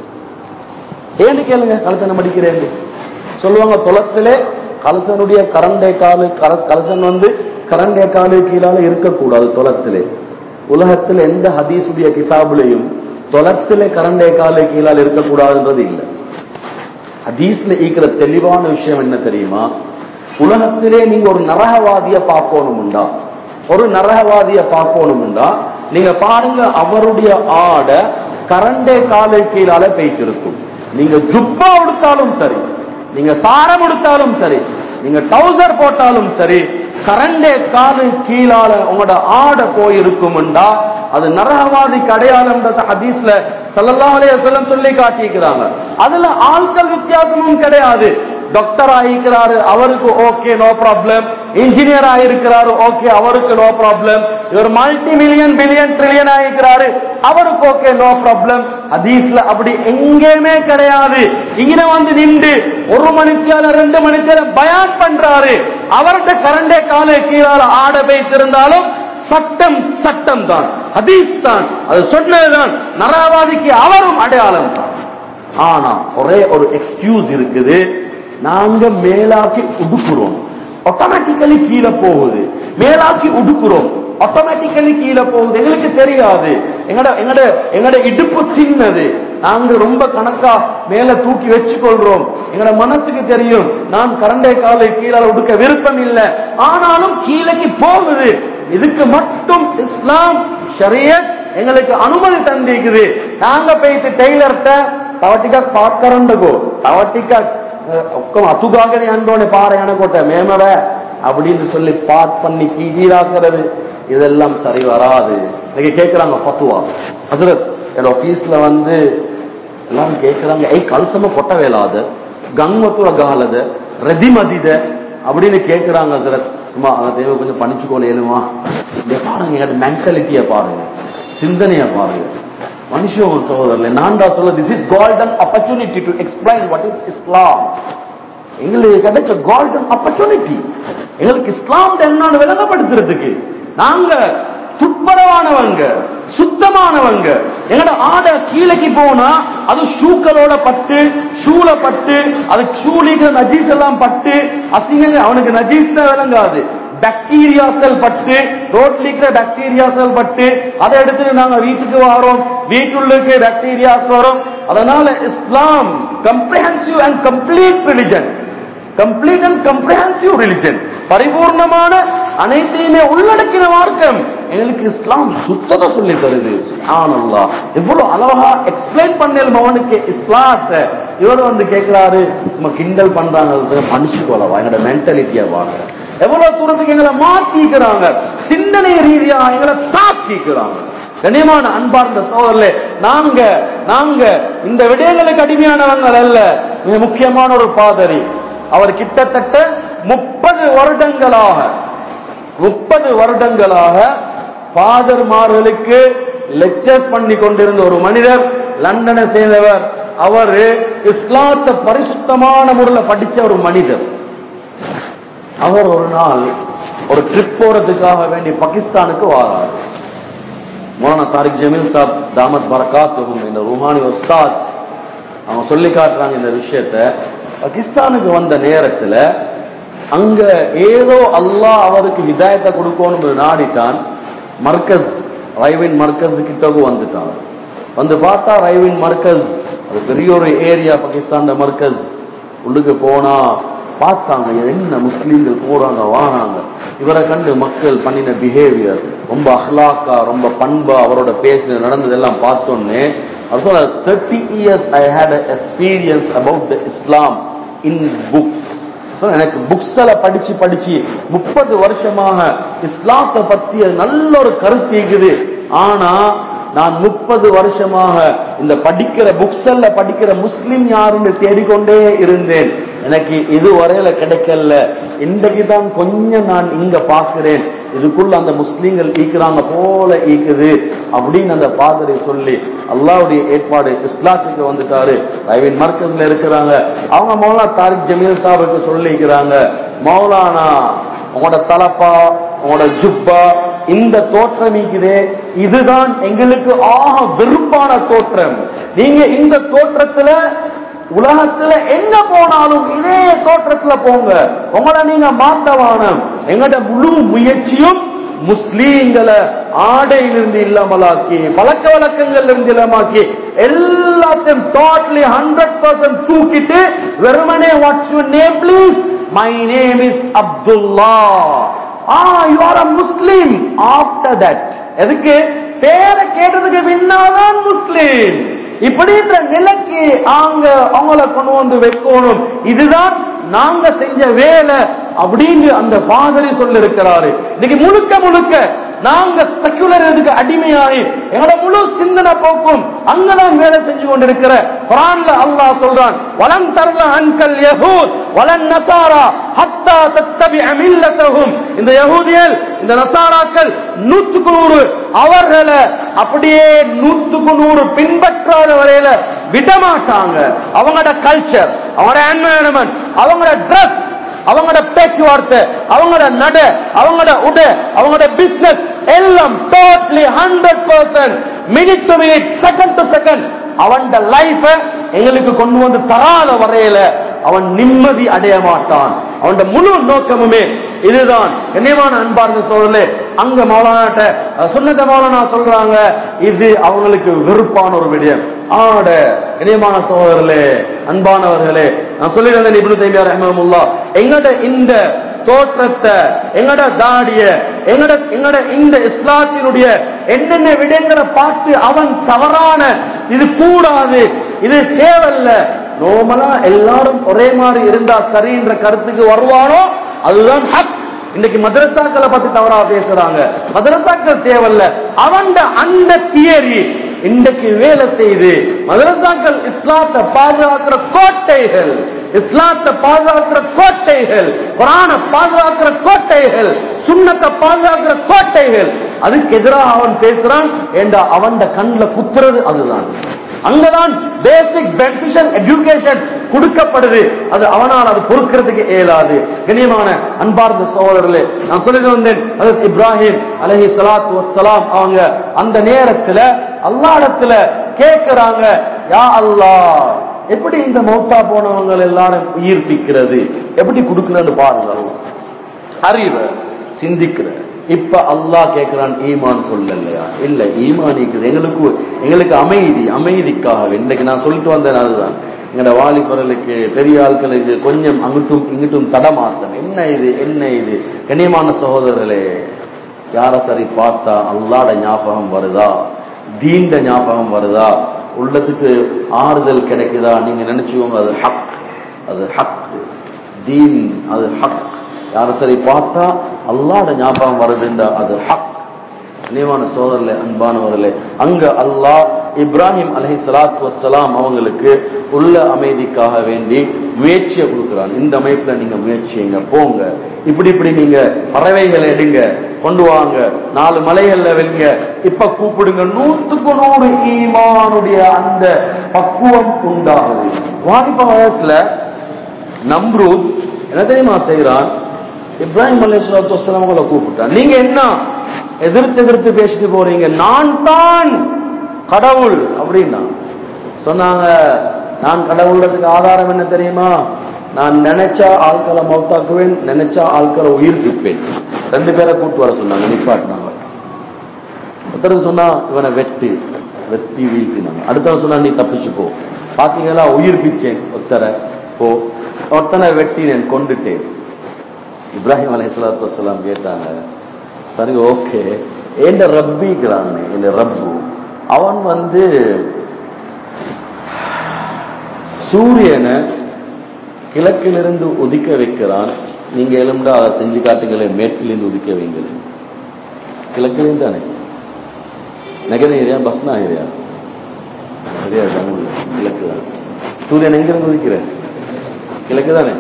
ஏன்னு கேளுங்க கலசனம் அடிக்கிறேன் சொல்லுவாங்க துளத்திலே கலசனுடைய கரண்டை காலு கர- கலசன் வந்து கரண்டை காலு கீழால இருக்கக்கூடாது துளத்திலே உலகத்தில் எந்த ஹதீஸுடைய கிதாபுலையும் துளத்திலே கரண்டை காலு கீழால் இருக்கக்கூடாதுன்றது இல்லை ஹதீஸ்ல இருக்கிற தெளிவான விஷயம் என்ன தெரியுமா உலகத்திலே நீங்க ஒரு நரகவாதிய பார்க்கணும்டா ஒரு நரகவாதிய பார்க்கணும்டா நீங்க பாருங்க அவருடைய ஆடை கரண்டே காலை கீழால பெய்திருக்கும் நீங்க ஜுப்பா உடுத்தாலும் சரி நீங்க சாரம் உடுத்தாலும் சரி நீங்க டவுசர் போட்டாலும் சரி கரண்டே காலு கீழால உங்களோட ஆடை போயிருக்கும்டா அது நரகவாதிக்கு அடையாளம்ன்றத ஹதீஸ்ல ஸல்லல்லாஹு அலைஹி வஸல்லம் சொல்லி காட்டியிருக்கிறாங்க அதுல ஆட்கள் வித்தியாசமும் கிடையாது டாக்டர் ஆகிக்கிறாரு அவருக்கு ஓகே நோ ப்ராப்ளம் இன்ஜினியர் ஆகிருக்கிறாரு ஓகே அவருக்கு நோ ப்ராப்ளம் இவர் மல்டி மில்லியன் பில்லியன் ட்ரில்லியன் ஆகிக்கிறாரு அவருக்கு ஓகே நோ ப்ராப்ளம் ஹதீஸ்ல அப்படி எங்கேயுமே கிடையாது இங்க வந்து நின்று ஒரு மணிக்கால ரெண்டு மணிக்கால பயான் பண்றாரு அவர்கிட்ட கரண்டே காலை கீழால ஆட வைத்திருந்தாலும் சட்டம் சட்டம் தான் ஹதீஸ் தான் அது சொன்னதுதான் நரவாதிக்கு அவரும் அடையாளம் தான் ஆனா ஒரே ஒரு எக்ஸ்கியூஸ் இருக்குது நாங்க மேலாக்கி உடுக்குறோம் ஆட்டோமேட்டிக்கலி கீழே போகுது மேலாக்கி உடுக்குறோம் ஆட்டோமேட்டிக்கலி கீழே போகுது எங்களுக்கு தெரியாது எங்கட எங்கட எங்கட இடுப்பு சின்னது நாங்க ரொம்ப கணக்கா மேல தூக்கி வச்சு கொள்றோம் எங்கட மனசுக்கு தெரியும் நான் கரண்டை காலை கீழே உடுக்க விருப்பம் இல்லை ஆனாலும் கீழேக்கு போகுது இதுக்கு மட்டும் இஸ்லாம் ஷரியத் எங்களுக்கு அனுமதி தந்திக்குது நாங்க போயிட்டு டெய்லர்ட்ட තව ටිකක් පාත් කරන්නකෝ තව ටිකක් අ, ඔක්කොම අතු ගාගෙන යන්න ඕනේ පාර යනකොට මේම බෑ அப்படின்னு சொல்லி பாட் பண்ணி கீழாக்குறது இதெல்லாம் சரி வராது இன்னைக்கு கேக்குறாங்க ஃபத்துவா ஹசரத் என் ஆபீஸ்ல வந்து எல்லாரும் கேக்குறாங்க ஏய் கல்சம கொட்ட வேலாத கங்வத்துவ காலத ரெதிமதித அப்படின்னு கேக்குறாங்க ஹசரத் சும்மா அந்த தேவை கொஞ்சம் பணிச்சுக்கோல ஏழுமா இங்க பாருங்க எங்க மென்டாலிட்டிய பாருங்க சிந்தனைய பாருங்க மனுஷன் சகோதரர்களே நான் தான் சொல்ல this is golden opportunity to explain what is Islam எங்களுக்கு கிடைச்ச கோல்டன் ஆப்பர்ச்சுனிட்டி எங்களுக்கு இஸ்லாம் என்னன்னு விளங்கப்படுத்துறதுக்கு நாங்க துப்பரவானவங்க சுத்தமானவங்க எங்கட ஆடை கீழக்கு போனா அது ஷூக்களோட பட்டு ஷூல பட்டு அது ஷூலிக்கு நஜீஸ் எல்லாம் பட்டு அசிங்க அவனுக்கு நஜீஸ் தான் விளங்காது பாக்டீரியாக்கள் பட்டு ரோட்ல இருக்கிற பாக்டீரியாக்கள் பட்டு அதை எடுத்துட்டு நாங்க வீட்டுக்கு வரோம் வீட்டுள்ளுக்கு பாக்டீரியாஸ் வரும் அதனால Islam comprehensive and complete religion complete and comprehensive religion பரிபூர்ணமான அனைத்தையுமே உள்ளடக்கின மார்க்கம் எங்களுக்கு இஸ்லாம் சுத்தத்தை சொல்லி தருது சுப்ஹானல்லாஹ் எவ்வளவு அழகா எக்ஸ்பிளைன் பண்ணல அவனுக்கு இஸ்லாத்தை இவர் வந்து கேட்கிறாரு சும்மா கிண்டல் பண்றாங்க மனுஷுக்கோலவா எங்களோட மென்டாலிட்டியா வாங்க எவ்வளவு தூரத்துக்கு எங்களை மாத்திக்கிறாங்க சிந்தனை ரீதியா எங்களை தாக்கிக்கிறாங்க கண்ணியமான அன்பார்ந்த சோதரில் நாங்க நாங்க இந்த விடயங்களுக்கு அடிமையானவங்க அல்ல மிக முக்கியமான ஒரு பாதரி அவர் கிட்டத்தட்ட முப்பது வருடங்களாக முப்பது வருடங்களாக ஃபாதர்மார்களுக்கு லெக்சர்ஸ் பண்ணி கொண்டிருந்த ஒரு மனிதர் லண்டனை சேர்ந்தவர் அவர் இஸ்லாத்தை பரிசுத்தமான முறையில் படிச்ச ஒரு மனிதர் அவர் ஒரு நாள் ஒரு ட்ரிப் போறதுக்காக வேண்டி பாகிஸ்தானுக்கு வாரார் மௌலானா தாரிக் ஜமீல் சாப் தாமத் பரகாத்துகும் இந்த ருஹானி உஸ்தாத் அவங்க சொல்லி காட்டுறாங்க இந்த விஷயத்த பாகிஸ்தானுக்கு வந்த நேரத்துல அங்க ஏதோ அல்லாஹ் அவருக்கு ஹிதாயத்தை கொடுக்கணும்னு நாடிட்டான் மர்கஸ் ரைவின் மர்கஸ் கிட்டக்கு வந்துட்டான் வந்து பார்த்தா ரைவின் மர்கஸ் அது பெரிய ஒரு ஏரியா பாகிஸ்தான் மர்கஸ் உள்ளுக்கு போனா பார்த்தாங்க இது என்ன முஸ்லீம்கள் போறாங்க வாராங்க இவரை கண்டு மக்கள் பண்ணின பிஹேவியர் ரொம்ப அஹ்லாக்கா ரொம்ப பண்பா அவரோட பேசின நடந்ததெல்லாம் பார்த்தோன்னே அவர் சொல்ல thirty years I had experience about the Islam in books எனக்கு புக்ஸ்ல படிச்சு படிச்சு முப்பது வருஷமாக இஸ்லாத்தை பத்திய நல்ல ஒரு கருத்து இருக்குது ஆனா நான் முப்பது வருஷமாக இந்த படிக்கிற புக்ஸ்ல படிக்கிற முஸ்லிம் யாருன்னு தேடிக்கொண்டே இருந்தேன் எனக்கு இதுவரையில கிடைக்கல இன்றைக்கு தான் கொஞ்சம் நான் இங்க பார்க்கிறேன் இதுக்குள்ள அந்த முஸ்லீம்கள் ஈக்குறாங்க போல ஈக்குது அப்படின்னு அந்த பாதரை சொல்லி அல்லாவுடைய ஏற்பாடு இஸ்லாத்துக்கு வந்துட்டாரு ஐவின் மர்க்கஸ்ல இருக்கிறாங்க அவங்க மௌலா தாரிக் ஜமீல் சாபுக்கு சொல்லிக்கிறாங்க மௌலானா உங்களோட தலப்பா உங்களோட ஜுப்பா இந்த தோற்றம் இருக்குதே இதுதான் எங்களுக்கு ஆக வெறுப்பான தோற்றம் நீங்க இந்த தோற்றத்துல உலகத்துல எங்க போனாலும் இதே தோற்றத்துல போங்க உங்களை நீங்க மாத்தவானம் எங்கட முழு முயற்சியும் முஸ்லீம்களை ஆடையிலிருந்து இல்லாமலாக்கி பழக்க வழக்கங்கள்ல இருந்து இல்லாமக்கி எல்லாத்தையும் டோட்டலி ஹண்ட்ரட் பர்சன்ட் தூக்கிட்டு வெறுமனே what's your name please my name is Abdullah ah you are a Muslim after that எதுக்கு பேரை கேட்டதுக்கு பின்னாதான் முஸ்லீம் இப்படின்ற நிலைக்கு அவங்க அவங்கள கொண்டு வந்து வைக்கணும் இதுதான் நாங்க செஞ்ச வேலை அப்படின்னு அந்த பாதரி சொல்ல இருக்கிறாரு இன்னைக்கு முழுக்க முழுக்க நாங்க செக்குலர் இதுக்கு அடிமையாகி எங்களோட முழு சிந்தனை போக்கும் அங்கதான் வேலை செஞ்சு கொண்டிருக்கிற குரான்ல அல்லாஹ் சொல்றான் வலன் தர்ல அன்கல் யஹூத் வலன் நசாரா ஹத்தா தத்தபி அமில்லத்தகும் இந்த யஹூதியல் இந்த நசாராக்கள் நூற்றுக்கு நூறு அவர்களை அப்படியே நூற்றுக்கு நூறு பின்பற்றாத வரையில விடமாட்டாங்க அவங்களோட கல்ச்சர் அவங்களோட என்வாயன்மெண்ட் அவங்களோட ட்ரெஸ் அவங்களோட பேச்சுவார்த்தை அவங்களோட நட அவங்களோட உட அவங்களோட பிசினஸ் எல்லாம் totally hundred percent minute to minute second to second அவன் லைஃப எங்களுக்கு கொண்டு வந்து தராத வரையில அவன் நிம்மதி அடைய மாட்டான் அவன் முழு நோக்கமுமே இதுதான் கண்ணியமான அன்பார்ந்த சோழர்களே அங்க மௌலானாட்ட சுன்னத மௌலானா சொல்றாங்க இது அவங்களுக்கு வெறுப்பான ஒரு விடயம் ஆட கண்ணியமான சோழர்களே அன்பானவர்களே நான் சொல்லிடுறேன் இப்னு தைமியா ரஹ்மத்துல்லாஹ் எங்கட இந்த தோற்றத்தை எங்கட தாடிய எங்கட எங்கட இந்த இஸ்லாத்தினுடைய என்னென்ன விடயங்களை பார்த்து அவன் தவறான இது கூடாது இது தேவையில்ல நோமலா எல்லாரும் ஒரே மாதிரி இருந்தா சரின்ற கருத்துக்கு வருவானோ அதுதான் ஹக் இன்னைக்கு மதரசாக்களை பத்தி தவறா பேசுறாங்க மதரசாக்கள் தேவையில்ல அவன் அந்த தியரி இன்றைக்கு வேலை செய்து மதரசாக்கள் இஸ்லாத்தை பாதுகாக்கிற கோட்டைகள் இஸ்லாத்தை பாதுகாக்கிற கோட்டைகள் குரான பாதுகாக்கிற கோட்டைகள் சுண்ணத்தை பாதுகாக்கிற கோட்டைகள் அதுக்கு எதிராக அவன் பேசுறான் ஏண்டா அவன் கண்ணுல குத்துறது அதுதான் அங்கதான் பேசிக் பெனிஃபிஷியல் எஜுகேஷன் கொடுக்கப்படுது அது அவனால் அது பொறுக்கிறதுக்கு இயலாது கண்ணியமான அன்பார்ந்த சகோதரர்களே நான் சொல்லி வந்தேன் அதற்கு இப்ராஹிம் அலஹி சலாத்து வசலாம் அவங்க அந்த நேரத்துல அல்லாடத்துல கேட்கிறாங்க யா அல்லாஹ் எப்படி இந்த மௌத்தா போனவங்க எல்லாரும் உயிர்ப்பிக்கிறது எப்படி கொடுக்கிறன்னு பாருங்க அல்லாஹ். அறிவை சிந்திக்கிற இப்ப அல்லாஹ் கேட்கிறான் ஈமான் கொள்ளலையா இல்ல ஈமான் இருக்குது எங்களுக்கு எங்களுக்கு அமைதி அமைதிக்காக இன்னைக்கு நான் சொல்லிட்டு வந்தேன் அதுதான் எங்களோட வாலிபர்களுக்கு பெரிய ஆட்களுக்கு கொஞ்சம் அங்கிட்டும் இங்கிட்டும் தடமாட்டம் என்ன இது என்ன இது கண்ணியமான சகோதரர்களே யார சரி பார்த்தா அல்லாட ஞாபகம் வருதா தீண்ட ஞாபகம் வருதா உள்ளத்துக்கு ஆறுதல் கிடைக்குதா நீங்க நினைச்சுக்கோங்க அது ஹக் அது ஹக் தீன் அது ஹக் யார சரி பார்த்தா அல்லாட ஞாபகம் வருதுண்டா அது ஹக் நியமான சோதரில் அன்பானவர்களே அங்க அல்லாஹ் இப்ராஹிம் அலஹி சலாத்து வசலாம் அவங்களுக்கு உள்ள அமைதிக்காக வேண்டி முயற்சியை கொடுக்குறான் இந்த அமைப்புல நீங்க முயற்சிங்க போங்க இப்படி இப்படி நீங்க பறவைகளை எடுங்க கொண்டு வாங்க நாலு மலைகள்ல வெளிங்க இப்ப கூப்பிடுங்க நூத்துக்கு நூறு ஈமானுடைய அந்த பக்குவம் உண்டாகுது வாலிப வயசுல நம்ரூத் என்ன தெரியுமா செய்யறான் இப்ராஹிம் அலி சலாத்து வசலாம் அவங்களை கூப்பிட்டான் நீங்க என்ன எதிர்த்து எதிர்த்து பேசிட்டு போறீங்க நான் தான் கடவுள் அப்படின்னா சொன்னாங்க நான் கடவுள்றதுக்கு ஆதாரம் என்ன தெரியுமா நான் நினைச்சா ஆட்களை மௌத்தாக்குவேன் நினைச்சா ஆட்களை உயிர்ப்பிப்பேன் ரெண்டு பேரை கூட்டு வர சொன்னாங்க நிப்பாட்டினாங்க ஒருத்தருக்கு சொன்னா இவனை வெட்டி வெட்டி வீழ்த்தினாங்க அடுத்தவன் சொன்னா நீ தப்பிச்சு போ பாத்தீங்களா உயிர்ப்பிச்சேன் ஒருத்தரை போ ஒருத்தனை வெட்டினேன் கொண்டுட்டேன் இப்ராஹிம் அலைஹிஸ்ஸலாத்து வஸ்ஸலாம் கேட்டாங்க சரி ஓகே என் ரப்பிக்கிறான் என் ரப்பு அவன் வந்து சூரியனை கிழக்கிலிருந்து உதிக்க வைக்கிறான் நீங்க எழுந்தா அதை செஞ்சு காட்டுங்களே மேற்கிலிருந்து உதிக்க வைங்களே கிழக்கிலிருந்து தானே நகர ஏரியா பஸ்னா ஏரியா சரியா தமிழ் கிழக்கு தான் சூரியன் எங்கிருந்து உதிக்கிற கிழக்கு தானே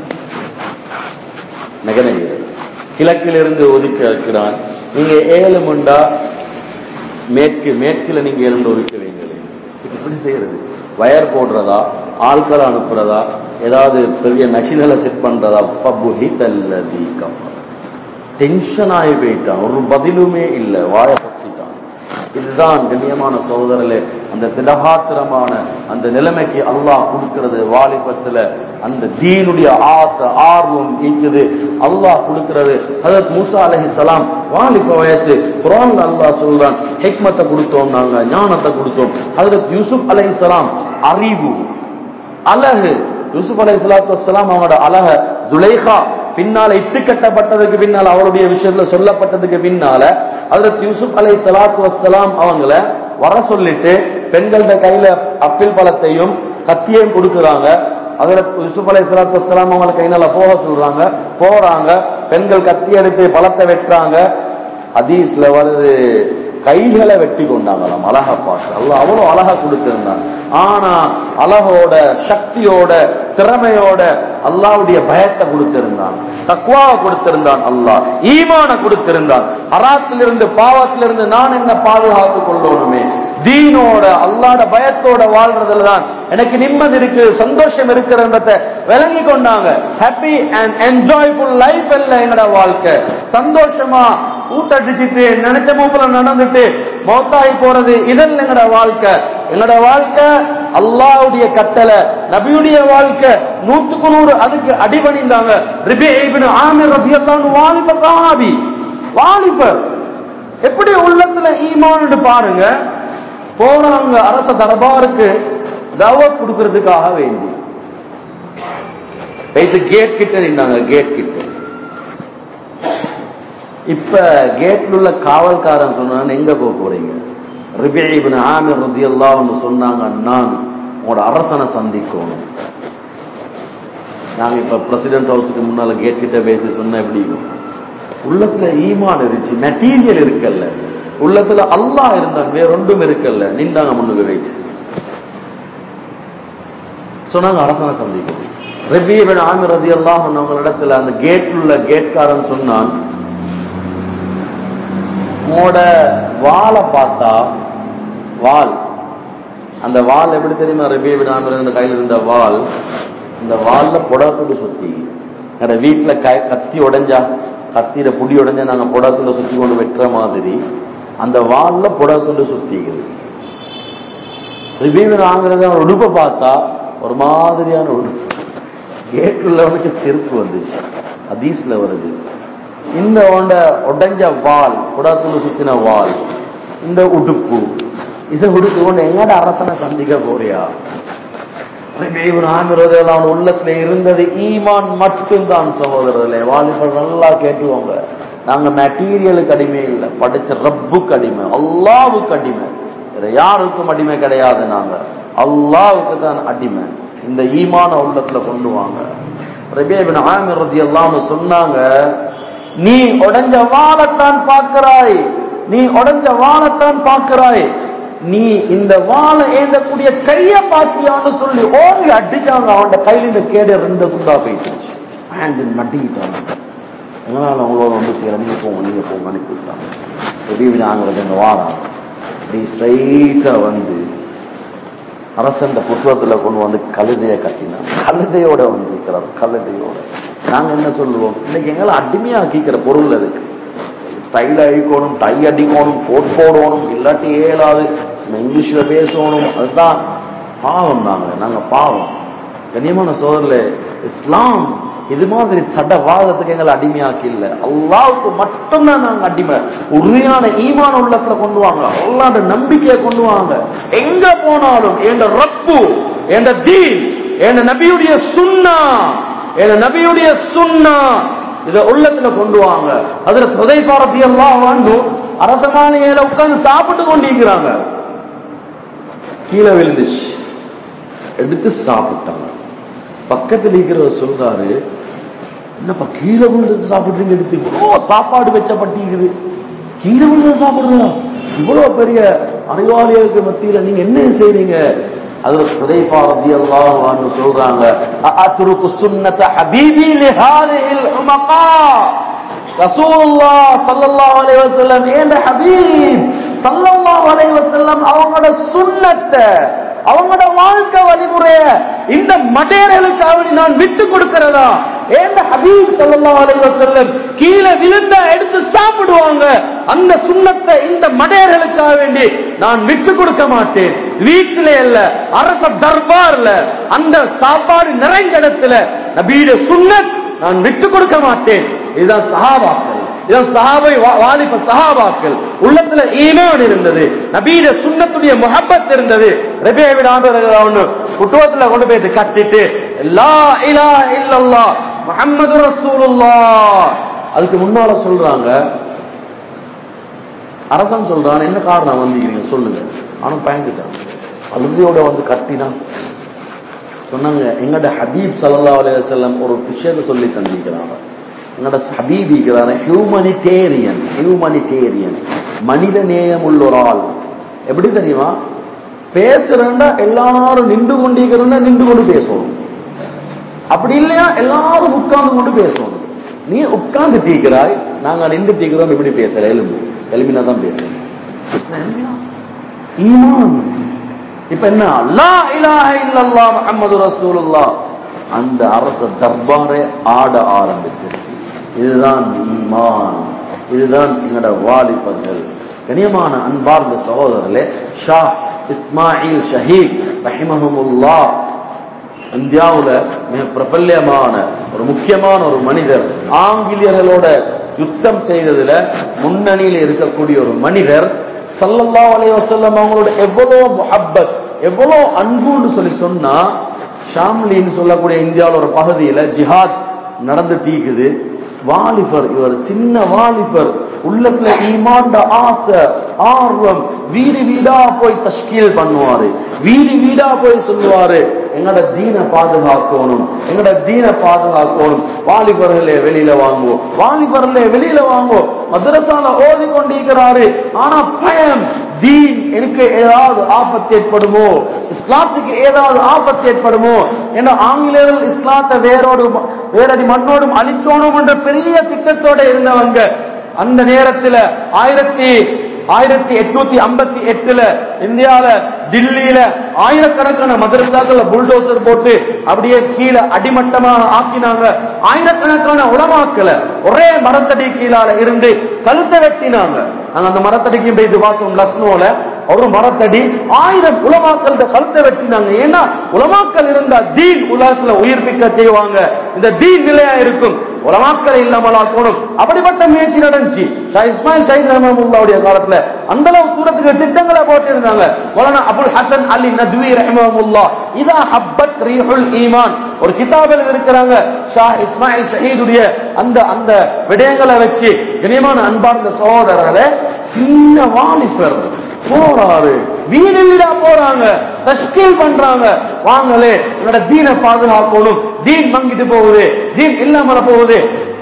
நகர ஏரியா கிழக்கிலிருந்து ஒதுக்க இருக்கிறான் நீங்க ஏழு முண்டா மேற்கு மேற்குல நீங்க எழுந்து ஒதுக்க வைங்களே இப்படி செய்யறது வயர் போடுறதா ஆட்களை அனுப்புறதா ஏதாவது பெரிய மெஷினில் செட் பண்றதா பபுஹி தல்லதி கஃபர் டென்ஷன் ஆகி போயிட்டான் ஒரு பதிலுமே இல்லை வாய பற்றிட்டான் இதுதான் கண்ணியமான சகோதரர்களே அந்த திடகாத்திரமான அந்த நிலைமைக்கு அல்லாஹ் கொடுக்கிறது வாலிபத்துல அந்த தீனுடைய ஆசை ஆர்வம் ஈக்குது அல்லாஹ் கொடுக்கிறது ஹதரத் மூசா அலஹி சலாம் வாலிப வயசு குரான் அல்லாஹ் சொல்றான் ஹெக்மத்தை கொடுத்தோம் நாங்க ஞானத்தை கொடுத்தோம் ஹதரத் யூசுப் அலஹி சலாம் அறிவு அழகு யூசுப் அலை சலாத்து வசலாம் அவங்களோட அழக ஜுலைஹா பின்னால இட்டு கட்டப்பட்டதுக்கு பின்னால அவருடைய விஷயத்துல சொல்லப்பட்டதுக்கு பின்னால அதற்கு யூசுப் அலை சலாத்து வசலாம் அவங்கள வர சொல்லிட்டு பெண்களோட கையில அப்பில் பழத்தையும் கத்தியையும் கொடுக்குறாங்க அதுல யூசுப் அலை சலாத்து வசலாம் அவங்கள கையினால போக சொல்றாங்க போறாங்க பெண்கள் கத்தி எடுத்து பழத்தை வெட்டுறாங்க ஹதீஸ்ல வருது கைகளை வெட்டி கொண்டாங்களாம் அழகா பார்த்து அல்ல அவ்வளவு அழகா கொடுத்திருந்தான் ஆனா அழகோட சக்தியோட திறமையோட அல்லாவுடைய பயத்தை கொடுத்திருந்தான் தக்குவாவை கொடுத்திருந்தான் அல்லாஹ் ஈமான கொடுத்திருந்தான் அராத்திலிருந்து பாவத்திலிருந்து நான் என்ன பாதுகாத்துக் கொள்ளணுமே தீனோட அல்லாட பயத்தோட வாழ்றதுல தான் எனக்கு நிம்மதி இருக்கு சந்தோஷம் இருக்கிறன்றத விளங்கி கொண்டாங்க ஹாப்பி அண்ட் என்ஜாய்ஃபுல் லைஃப் இல்ல என்னோட வாழ்க்கை சந்தோஷமா ஊட்டடிச்சிட்டு நினைச்ச மூப்பில நடந்துட்டு மௌத்தாகி போறது இதெல்லாம் எங்கட வாழ்க்கை எங்கட வாழ்க்கை அல்லாவுடைய கட்டளை நபியுடைய வாழ்க்கை நூற்றுக்கு நூறு அதுக்கு அடிபணிந்தாங்க ரிபி இப்னு ஆமிர் ரலியல்லாஹு வாலிப சஹாபி வாலிபர் எப்படி உள்ளத்துல ஈமான் பாருங்க போறாங்க அரச தரபாருக்கு தவத் கொடுக்கறதுக்காக வேண்டி வைத்து கேட் கிட்ட நின்றாங்க கேட் கிட்ட இப்ப கேட்ல உள்ள காவல்காரன் சொன்னான் எங்க போக போறீங்க ரிபின் ஆமிர் ரதி எல்லாம் சொன்னாங்க நான் உங்களோட அரசனை சந்திக்கணும் நாங்க இப்ப பிரசிடென்ட் ஹவுஸுக்கு முன்னால கேட் கிட்ட பேசி சொன்ன எப்படி உள்ளத்துல ஈமான் இருந்துச்சு மெட்டீரியல் இருக்கல்ல உள்ளத்துல அல்லாஹ் இருந்தான் வேற ஒன்றும் இருக்கல்ல நின்றாங்க முன்னுக்கு வெயிட் சொன்னாங்க அரசனை சந்திக்கணும் ரபியபின் ஆமிர் ரதி எல்லாம் இடத்துல அந்த கேட் உள்ள கேட்காரன் சொன்னான் உங்களோட வாளை பார்த்தா வால் அந்த வால் எப்படி தெரியுமா ரபியபின் ஆமிர் கையில் இருந்த வால் இந்த வால்ல புடத்துண்டு சுத்தி எங்க வீட்டுல கை கத்தி உடைஞ்சா கத்தியில புடி உடைஞ்சா நாங்க புடத்துண்டு சுத்தி கொண்டு வெட்டுற மாதிரி அந்த வால்ல புடத்துண்டு சுத்திக்குது ரிபீவன் வாங்குறது அவன் உடுப்பை பார்த்தா ஒரு மாதிரியான உடுப்பு கேட் உள்ளவனுக்கு செருப்பு வந்துச்சு அதீஸ்ல வருது இந்த உண்ட உடைஞ்ச வால் குடத்துல சுத்தின வால் இந்த உடுப்பு இதை உடுப்பு கொண்டு எங்கட அரசனை சந்திக்க போறியா அவன் உள்ளத்துல இருந்தது ஈமான் மட்டும்தான் சகோதரர்களே வாலிபர் நல்லா கேட்டுவாங்க நாங்க மெட்டீரியலுக்கு அடிமை இல்லை படிச்ச ரப்புக்கு அடிமை அல்லாவுக்கு அடிமை வேற யாருக்கும் அடிமை கிடையாது நாங்க அல்லாவுக்கு தான் அடிமை இந்த ஈமான உள்ளத்துல கொண்டு வாங்க ரபியபின் ஆமிர் ரதி எல்லாம் சொன்னாங்க நீ உடஞ்ச வாழத்தான் பார்க்கிறாய் நீ உடஞ்ச வாழத்தான் பார்க்கிறாய் நீ இந்த வாழை ஏந்தக்கூடிய கைய பாத்தியான்னு சொல்லி ஓங்கி அடிச்சாங்க அவன் கையில இந்த கேடு ரெண்டு குண்டா போயிட்டு ஹேண்ட் நட்டிக்கிட்டாங்க எங்களால் அவங்களோட வந்து சரி நீங்க போங்க நீங்க போங்க அனுப்பி விட்டாங்க எப்படி நாங்கள் இந்த வாரம் அப்படி ஸ்ட்ரைட்டா வந்து அரசன் புத்தகத்துல கொண்டு வந்து கழுதைய கட்டினான் கழுதையோட வந்து இருக்கிறார் கழுதையோட நாங்க என்ன சொல்லுவோம் இன்னைக்கு எங்களை அடிமையாக்கிக்கிற பொருள் அதுக்கு ஸ்டைல் அழிக்கணும் டை அடிக்கணும் கோட் போடணும் இல்லாட்டி ஏழாது இங்கிலீஷ்ல பேசணும் அதுதான் பாவம் நாங்க நாங்க பாவம் கண்ணியமான சோதரில் இஸ்லாம் இது மாதிரி சடவாதத்துக்கு எங்களை அடிமையாக்கி இல்ல அல்லாவுக்கு மட்டும்தான் நாங்க அடிமை உறுதியான ஈமான உள்ளத்துல கொண்டு வாங்க அல்லாத நம்பிக்கையை கொண்டு வாங்க எங்க போனாலும் என்ற ரப்பு என்ற தீன் என்ற நபியுடைய சுண்ணா என்ற நபியுடைய சுண்ணா இத உள்ளத்துல கொண்டு வாங்க அதுல புதை பாரதி எல்லாம் வாண்டு அரசமானியில உட்கார்ந்து சாப்பிட்டு கொண்டிருக்கிறாங்க கீழே விழுந்துச்சு எடுத்து சாப்பிட்டாங்க பக்கத்தில் இருக்கிறவர் சொல்றாரு என்னப்பா கீழே விழுந்து சாப்பிடுறீங்க எடுத்து இவ்வளோ சாப்பாடு வச்சப்பட்டிருக்குது கீழே விழுந்து சாப்பிடுறா இவ்வளவு பெரிய அறிவாளிகளுக்கு மத்தியில நீங்க என்ன செய்றீங்க அது புதைஃபா ரலியல்லாஹு அன்ஹு சொல்றாங்க அத்ருக்கு சுன்னத ஹபீபி லிஹாதில் உமகா ரசூலுல்லாஹ் ஸல்லல்லாஹு அலைஹி வஸல்லம் ஏண்ட ஹபீப் ஸல்லல்லாஹு அலைஹி வஸல்லம் அவங்களோட சுன்னத்தை அவங்களோட வாழ்க்கை வழிமுறைய இந்த மடையர்களுக்காக நான் விட்டு கொடுக்கிறதா ஏன் ஹபீப் ஸல்லல்லாஹு அலைஹி வஸல்லம் கீழே விழுந்தா எடுத்து சாப்பிடுவாங்க அந்த சுண்ணத்தை இந்த மடையர்களுக்காக வேண்டி நான் விட்டு கொடுக்க மாட்டேன் வீட்டிலே அல்ல அரச தர்பார்ல அந்த சாப்பாடு நிறைந்த இடத்துல நபீட சுன்னத் நான் விட்டு கொடுக்க மாட்டேன் இதுதான் சஹாபாக்கள் இதான் சஹாபை வா- வாலிப சஹாபாக்கள் உள்ளத்துல ஈமான் இருந்தது நபீட சுன்னத்துடைய முஹப்பத் இருந்தது ரபியாவிட ஆண்டு குட்டுவத்துல கொண்டு போய் கட்டிட்டு லா இலாஹ இல்லல்லாஹ் முஹம்மது ரசூலுல்லாஹ் அதுக்கு முன்னால சொல்றாங்க அரசன் சொல்றான் என்ன காரணம் வந்தீங்க சொல்லுங்க அவனும் பயந்துட்டான் அழுதியோட வந்து கட்டினான் சொன்னாங்க எங்கட ஹபீப் ஸல்லல்லாஹு அலைஹி வஸல்லம் ஒரு விஷயத்தை சொல்லி தந்திருக்கிறாங்க எங்கட ஹபீப் இருக்கிறாங்க ஹியூமனிடேரியன் ஹியூமனிடேரியன் மனித நேயம் உள்ள ஒரு ஆள் எப்படி தெரியுமா பேசுறேன்டா எல்லாரும் நின்று கொண்டிருக்கிறோம்னா நின்று கொண்டு பேசணும் அப்படி இல்லையா எல்லாரும் உட்கார்ந்து கொண்டு பேசணும் நீ உட்கார்ந்து தீக்கிறாய் நாங்க நின்று தீக்கிறோம் எப்படி பேசல எலும்பு எலும்பினா தான் பேசுறேன் ஈமான் இப்ப என்ன லா இலாஹ இல்லல்லாஹ் முஹம்மது ரசூலுல்லாஹ் அந்த அரச தர்பாரை ஆட ஆரம்பிச்சிருக்கு இதுதான் ஈமான் இதுதான் எங்களோட வாலிபர்கள் கனியமான அன்பார்ந்த சகோதரர்களே ஷா இஸ்மாயில் ஷஹீத் ரஹிமஹமுல்லா இந்தியாவுல மிக பிரபல்யமான ஒரு முக்கியமான ஒரு மனிதர் ஆங்கிலேயர்களோட யுத்தம் செய்ததுல முன்னணியில் இருக்கக்கூடிய ஒரு மனிதர் ஸல்லல்லாஹு அலைஹி வஸல்லம் அவங்களோட எவ்வளவு முஹப்பத் எவ்வளவு அன்புன்னு சொல்லி சொன்னா ஷாம்லின்னு சொல்லக்கூடிய இந்தியாவில் ஒரு பகுதியில ஜிஹாத் நடந்து தீக்குது வாலிபர் இவர் சின்ன வாலிபர் உள்ளத்துல ஈமாண்ட ஆசை ஆர்வம் வீடு வீடா போய் தஷ்கீல் பண்ணுவாரு வீடு வீடா போய் சொல்லுவாரு எங்கட தீனை பாதுகாக்கணும் எங்கட தீனை பாதுகாக்கணும் வாலிபர்களே வெளியில வாங்குவோம் வாலிபர்களே வெளியில வாங்குவோம் மதரசால ஓதி கொண்டிருக்கிறாரு ஆனா பயம் தீன் எனக்கு ஏதாவது ஆபத்து ஏற்படுமோ இஸ்லாத்துக்கு ஏதாவது ஆபத்து ஏற்படுமோ என்ற ஆங்கிலேயர்கள் இஸ்லாத்தை வேரோடு வேறடி மண்ணோடும் அழிச்சோணும் என்ற பெரிய திட்டத்தோட இருந்தவங்க அந்த நேரத்துல ஆயிரத்தி ஆயிரத்தி எட்நூத்தி ஐம்பத்தி எட்டுல இந்தியால டில்லியில ஆயிரக்கணக்கான மதரசாக்கள் புல்டோசர் போட்டு அப்படியே கீழே அடிமட்டமாக ஆக்கினாங்க ஆயிரக்கணக்கான உலமாக்களை ஒரே மரத்தடி கீழால இருந்து கழுத்தை வெட்டினாங்க நாங்க அந்த மரத்தடிக்கு போயிட்டு பார்த்தோம் லக்னோல ஒரு மரத்தடி ஆயிரம் உலமாக்கள் கழுத்தை வெட்டினாங்க ஏன்னா உலமாக்கள் இருந்தா தீன் உலகத்துல உயிர்ப்பிக்க செய்வாங்க இந்த தீன் நிலையா இருக்கும் உலமாக்கள் இல்லாமலாக்கணும் அப்படிப்பட்ட முயற்சி நடந்துச்சு ஷா இஸ்மாயில் சைத் ரஹமுல்லாவுடைய காலத்துல அந்த அளவு தூரத்துக்கு திட்டங்களை போட்டிருந்தாங்க மௌலானா அபுல் ஹசன் அலி நத்வி ரஹமுல்லா இதா ஹப்பத் ரீஹுல் ஈமான் ஒரு கிதாபில் இருக்கிறாங்க ஷா இஸ்மாயில் ஷஹீதுடைய அந்த அந்த விடயங்களை வச்சு கனியமான அன்பார்ந்த சகோதரர்களே சின்ன வாலிபர் போறாரு வீடு வீடா போறாங்க தஷ்கீல் பண்றாங்க வாங்களே என்னோட தீனை பாதுகாக்கணும் தீன் மங்கிட்டு போகுது தீன் இல்லாமல போகுது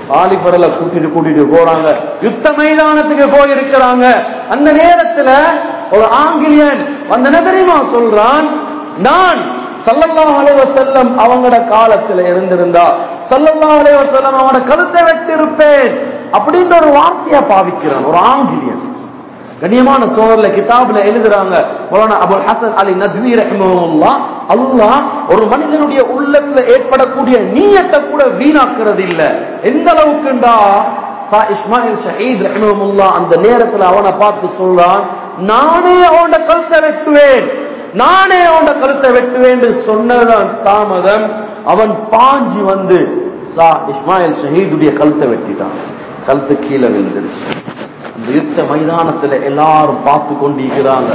ஆலிபரல கூட்டிட்டு கூட்டிட்டு போறாங்க யுத்த மைதானத்துக்கு போயிருக்கிறாங்க அந்த நேரத்துல ஒரு ஆங்கிலேயன் வந்து என்ன தெரியுமா சொல்றான் நான் சல்லல்லாஹு அலைஹி வஸல்லம் அவங்களோட காலத்துல இருந்திருந்தா சல்லல்லாஹு அலைஹி வஸல்லம் அவங்களோட கழுத்தை வெட்டிருப்பேன் அப்படின்ற ஒரு வார்த்தையை பாவிக்கிறான் ஒரு ஆங்கிலேயன் கண்ணியமான சோழர்ல கிதாபுல எழுதுறாங்க மௌலானா அபுல் ஹசன் அலி நத்வி ரஹ்மஹுல்லா அல்லாஹ் ஒரு மனிதனுடைய உள்ளத்துல ஏற்படக்கூடிய நீயத்தை கூட வீணாக்குறது இல்ல எந்த அளவுக்குண்டா சா இஸ்மாயில் ஷஹீத் ரஹ்மஹுல்லா அந்த நேரத்துல அவனை பார்த்து சொல்றான் நானே அவனோட கழுத்தை வெட்டுவேன் நானே அவனோட கழுத்தை வெட்டுவேன் சொன்னதான் தாமதம் அவன் பாஞ்சி வந்து சா இஸ்மாயில் ஷஹீதுடைய கழுத்தை வெட்டிட்டான் கழுத்து கீழே விழுந்துருச்சு அந்த யுத்த மைதானத்துல எல்லாரும் பார்த்து கொண்டிருக்கிறாங்க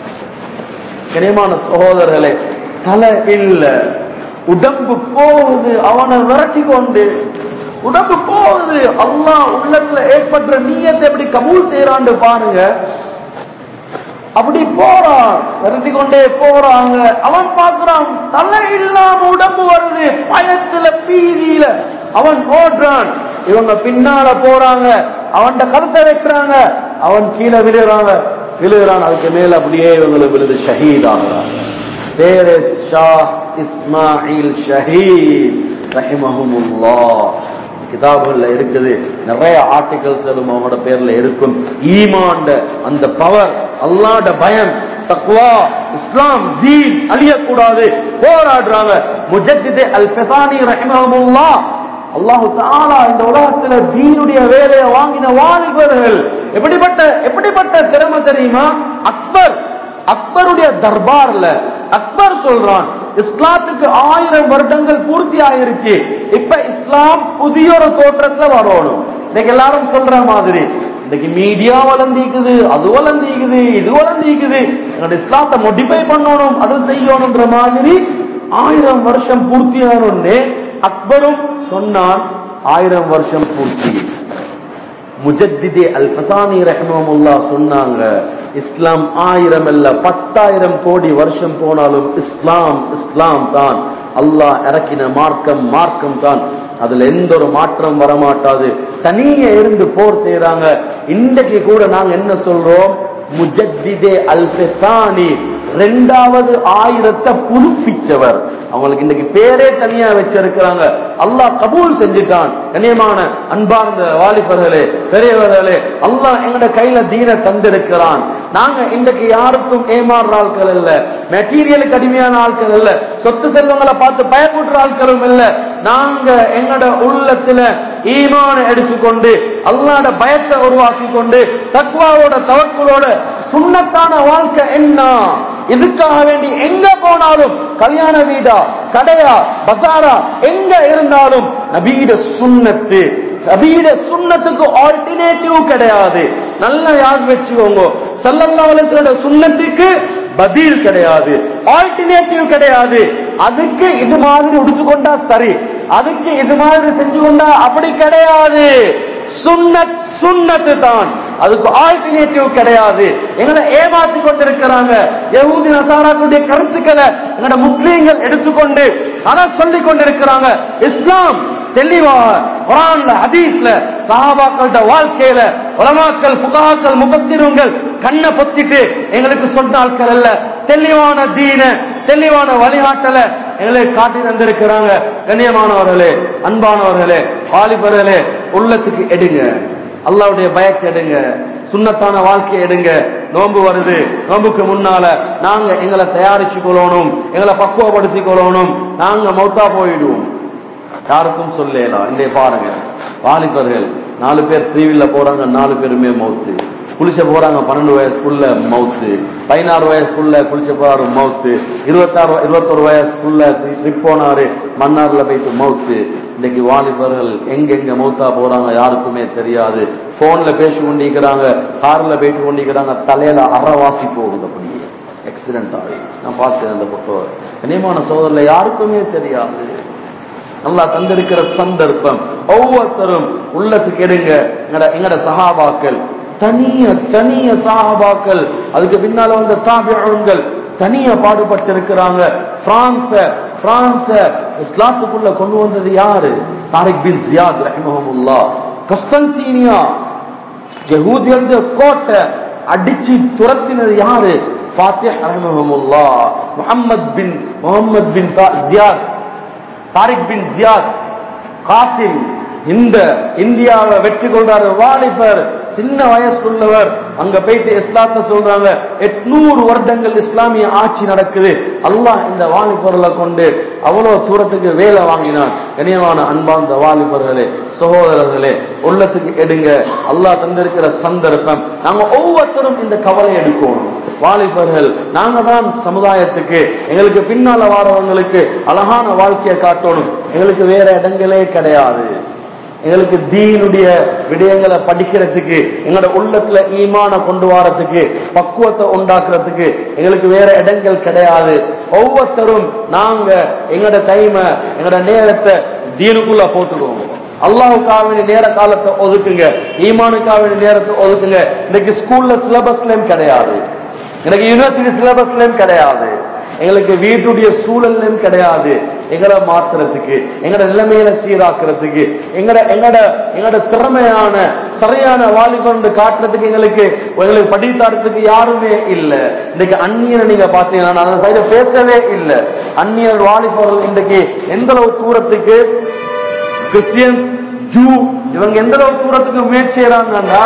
கனியமான சகோதரர்களே தலை இல்ல உடம்பு போகுது அவனை விரட்டி கொண்டு உடம்பு போகுது அல்லாஹ் உள்ளத்துல ஏற்பட்ட நீயத்தை எப்படி கபூல் செய்யறான்னு பாருங்க அப்படி போறான் விரட்டி கொண்டே போறாங்க அவன் பார்க்கிறான் தலை இல்லாம உடம்பு வருது பயத்துல பீதியில அவன் ஓடுறான் இவங்க பின்னால போறாங்க அவன் கருத்தை வைக்கிறாங்க அவன் கீழே விழுகிறாங்க விழுகிறான் அதுக்கு மேல அப்படியே இவங்களுக்கு விழுது ஷஹீத் ஆகிறாங்க பேரே ஷா இஸ்மாயில் ஷஹீத் ரஹிமஹமுல்லா கிதாபுகள்ல இருக்குது நிறைய ஆர்டிகல்ஸ் அவங்களோட பேர்ல இருக்கும் ஈமாண்ட அந்த பவர் அல்லாட பயம் தக்வா இஸ்லாம் தீன் அழியக்கூடாது போராடுறாங்க முஜத்திதே அல் ஃபெசானி ரஹிமஹமுல்லா அல்லாஹு தாலா இந்த உலகத்துல தீனுடைய வேலையை வாங்கின வாலிபர்கள் எப்படிப்பட்ட எப்படிப்பட்ட திறமை தெரியுமா அக்பர் அக்பருடைய தர்பார்ல அக்பர் சொல்றான் இஸ்லாத்துக்கு ஆயிரம் வருடங்கள் பூர்த்தி ஆயிருச்சு இப்ப இஸ்லாம் புதிய ஒரு தோற்றத்துல வரணும் இன்னைக்கு எல்லாரும் சொல்ற மாதிரி இன்னைக்கு மீடியா வளர்ந்திக்குது அது வளர்ந்திக்குது இது வளர்ந்திக்குது என்னோட இஸ்லாத்தை மோடிஃபை பண்ணணும் அது செய்யணும்ன்ற மாதிரி ஆயிரம் வருஷம் பூர்த்தி ஆகணும்னு அக்பரும் சொன்னான் ஆயிரம் வருஷம் பூர்த்தி முஜத்திதே அல் ஃபசானி ரஹ்மமுல்லா சொன்னாங்க இஸ்லாம் ஆயிரம் அல்ல பத்தாயிரம் கோடி வருஷம் போனாலும் இஸ்லாம் இஸ்லாம் தான் அல்லாஹ் இறக்கின மார்க்கம் மார்க்கம் தான் அதுல எந்த ஒரு மாற்றம் வரமாட்டாது தனியே இருந்து போர் செய்யறாங்க இன்றைக்கு கூட நாங்க என்ன சொல்றோம் முஜத்திதே அல் ஃபசானி ரெண்டாவது ஆயிரத்தை புதுப்பிச்சவர் அவங்களுக்கு இன்னைக்கு பேரே தனியா வச்சிருக்கிறாங்க அல்லாஹ் கபூல் செஞ்சுட்டான் கண்ணியமான அன்பார்ந்த வாலிபர்களே பெரியவர்களே அல்லாஹ் எங்கட கையில தீன தந்திருக்கிறான் நாங்க இன்றைக்கு யாருக்கும் ஏமாறுற ஆட்கள் இல்ல மெட்டீரியலுக்கு அடிமையான ஆட்கள் இல்ல சொத்து செல்வங்களை பார்த்து பயப்படுற ஆட்களும் இல்ல நாங்க எங்கட உள்ளத்துல ஈமான எடுத்துக்கொண்டு அல்லாட பயத்தை உருவாக்கி கொண்டு தக்வாவோட தவக்குளோட சுண்ணத்தான வாழ்க்கை என்ன இதுக்காக வேண்டி எங்க போனாலும் கல்யாண வீடா கடையா பசாரா எங்க இருந்தாலும் நபீட சுண்ணத்து நபீட சுண்ணத்துக்கு ஆல்டர்னேட்டிவ் கிடையாது நல்ல யார் வச்சுக்கோங்க சல்லல்லாஹு சுண்ணத்துக்கு பதில் கிடையாது ஆல்டர்னேட்டிவ் கிடையாது அதுக்கு இது மாதிரி உடுத்துக்கொண்டா சரி அதுக்கு இது மாதிரி செஞ்சு கொண்டா அப்படி கிடையாது சுண்ணத் சுண்ணத்து தான் அதுக்கு ஆல்டர்னேட்டிவ் கிடையாது எங்களை ஏமாத்தி கொண்டிருக்கிறாங்க யகூதி நசாராக்களுடைய கருத்துக்களை எங்களோட முஸ்லீம்கள் எடுத்துக்கொண்டு அதை சொல்லிக் கொண்டிருக்கிறாங்க இஸ்லாம் தெளிவா குரான்ல ஹதீஸ்ல சஹாபாக்களோட வாழ்க்கையில உலமாக்கள் புகாக்கள் முபஸ்திரங்கள் கண்ணை பொத்திட்டு எங்களுக்கு சொன்ன ஆட்கள் அல்ல தெளிவான தீன தெளிவான வழிகாட்டல எங்களை காட்டி தந்திருக்கிறாங்க கண்ணியமானவர்களே அன்பானவர்களே வாலிபர்களே உள்ளத்துக்கு எடுங்க அல்லாவுடைய பயத்தை எடுங்க சுண்ணத்தான வாழ்க்கை எடுங்க நோன்பு வருது நோன்புக்கு முன்னால நாங்க எங்களை தயாரிச்சு கொள்ளணும் எங்களை பக்குவப்படுத்திக் கொள்ளணும் நாங்க மௌத்தா போயிடுவோம் யாருக்கும் சொல்லலாம் இங்கே பாருங்க வாலிபர்கள் நாலு பேர் த்ரீவில்ல போறாங்க நாலு பேருமே மௌத்து குளிச்ச போறாங்க பன்னெண்டு வயசுக்குள்ள மவுத்து பதினாறு வயசுக்குள்ள குளிச்ச போறாரு மவுத்து இருபத்தாறு இருபத்தொரு வயசுக்குள்ள ட்ரிப் போனாரு மன்னார்ல போயிட்டு மவுத்து இன்னைக்கு வாலிபர்கள் எங்கெங்க மௌத்தா போறாங்க யாருக்குமே தெரியாது போன்ல பேசி கொண்டிருக்கிறாங்க கார்ல போயிட்டு கொண்டிருக்கிறாங்க தலையில அறவாசி போகுது அப்படியே ஆக்சிடென்ட் ஆகி நான் பார்த்தேன் அந்த போட்டோ கனியமான சோதரில் யாருக்குமே தெரியாது நல்லா தந்திருக்கிற சந்தர்ப்பம் ஒவ்வொருத்தரும் உள்ளத்துக்கு எடுங்க எங்கட எங்கட சகாபாக்கள் தனிய தனிய சகாபாக்கள் அதுக்கு பின்னால வந்த தாபியங்கள் தனிய பாடுபட்டு இருக்கிறாங்க பிரான்ஸ பிரான்ஸ இஸ்லாத்துக்குள்ள கொண்டு வந்தது யாரு தாரிக் பின் ஜியாத் ரஹிமஹமுல்லா கஸ்தன்தீனியா யகூதியர்களுடைய கோட்டை அடிச்சு துரத்தினது யாரு ஃபாத்திஹ் ரஹிமஹமுல்லா முஹம்மத் பின் முஹம்மத் பின் தா- ஜியாத் தாரிக் பின் ஜியாத் காசிம் இந்த இந்தியாவை வெற்றி கொள்றாரு வாலிபர் சின்ன வயசுள்ளவர் அங்க போயிட்டு இஸ்லாத்தை சொல்றாங்க எட்நூறு வருடங்கள் இஸ்லாமிய ஆட்சி நடக்குது அல்லாஹ் இந்த வாலிபர்களை கொண்டு அவ்வளவு தூரத்துக்கு வேலை வாங்கினான் கனியமான அன்பார்ந்த வாலிபர்களே சகோதரர்களே உள்ளத்துக்கு எடுங்க அல்லாஹ் தந்திருக்கிற சந்தர்ப்பம் நாங்க ஒவ்வொருத்தரும் இந்த கவலை எடுக்கணும் வாலிபர்கள் நாங்க தான் சமுதாயத்துக்கு எங்களுக்கு பின்னால வாரவங்களுக்கு அழகான வாழ்க்கையை காட்டணும் எங்களுக்கு வேற இடங்களே கிடையாது எங்களுக்கு தீனுடைய விடயங்களை படிக்கிறதுக்கு எங்களோட உள்ளத்துல ஈமான கொண்டு வரதுக்கு பக்குவத்தை உண்டாக்குறதுக்கு எங்களுக்கு வேற இடங்கள் கிடையாது ஒவ்வொருத்தரும் நாங்க எங்களோட டைமை எங்களோட நேரத்தை தீனுக்குள்ள போட்டுக்கோங்க அல்லாஹுக்காக வேண்டிய நேர காலத்தை ஒதுக்குங்க ஈமானுக்காக வேண்டிய நேரத்தை ஒதுக்குங்க இன்னைக்கு ஸ்கூல்ல சிலபஸ்லயும் கிடையாது எனக்கு யூனிவர்சிட்டி சிலபஸ்லயும் கிடையாது எங்களுக்கு வீட்டுடைய சூழல்லையும் கிடையாது எங்களை மாத்துறதுக்கு எங்களோட நிலைமையில சீராக்குறதுக்கு எங்கட எங்கட எங்கட திறமையான சரியான வாலிபன் காட்டுறதுக்கு எங்களுக்கு எங்களுக்கு படித்தாரத்துக்கு யாருமே இல்ல இன்னைக்கு அந்நியனை நீங்க பாத்தீங்கன்னா நான் அந்த சைட பேசவே இல்லை அந்நியர் வாலிபர்கள் இன்றைக்கு எந்த அளவு தூரத்துக்கு கிறிஸ்டியன்ஸ் ஜூ இவங்க எந்த அளவு தூரத்துக்கு முயற்சி செய்யறாங்கன்னா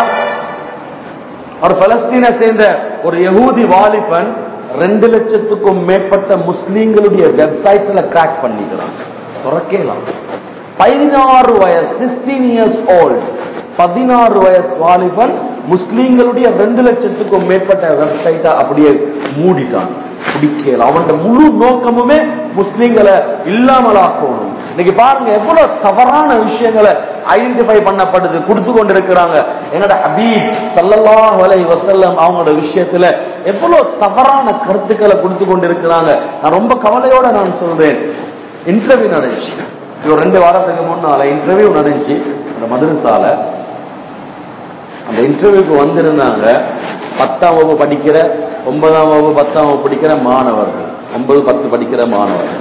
ஒரு பலஸ்தீனை சேர்ந்த ஒரு யகூதி வாலிபன் ரெண்டு லட்சத்துக்கும் மேற்பட்ட முஸ்லீம்களுடைய வெப்சைட்ஸ்ல கிராக் பண்ணிக்கிறான் துறக்கலாம் பதினாறு வயசு சிக்ஸ்டீன் இயர்ஸ் ஓல்ட் பதினாறு வயசு வாலிபன் முஸ்லீம்களுடைய ரெண்டு லட்சத்துக்கும் மேற்பட்ட வெப்சைட்டை அப்படியே மூடிட்டான் பிடிக்கல அவனோட முழு நோக்கமுமே முஸ்லீம்களை இல்லாமலாக்கணும் இன்னைக்கு பாருங்க எவ்வளவு தவறான விஷயங்களை ஐடென்டிஃபை பண்ணப்படுது கொடுத்து கொண்டிருக்கிறாங்க என்னோட ஹபீப் சல்லல்லாஹு அலைஹி வஸல்லம் அவங்களோட விஷயத்துல எவ்வளவு தவறான கருத்துக்களை கொடுத்து கொண்டிருக்கிறாங்க நான் ரொம்ப கவலையோட நான் சொல்றேன் இன்டர்வியூ நடந்துச்சு ஒரு ரெண்டு வாரத்துக்கு முன்னால இன்டர்வியூ நடந்துச்சு அந்த மதுரசால அந்த இன்டர்வியூக்கு வந்திருந்தாங்க பத்தாம் வகுப்பு படிக்கிற ஒன்பதாம் வகுப்பு பத்தாம் வகுப்பு படிக்கிற மாணவர்கள் ஒன்பது பத்து படிக்கிற மாணவர்கள்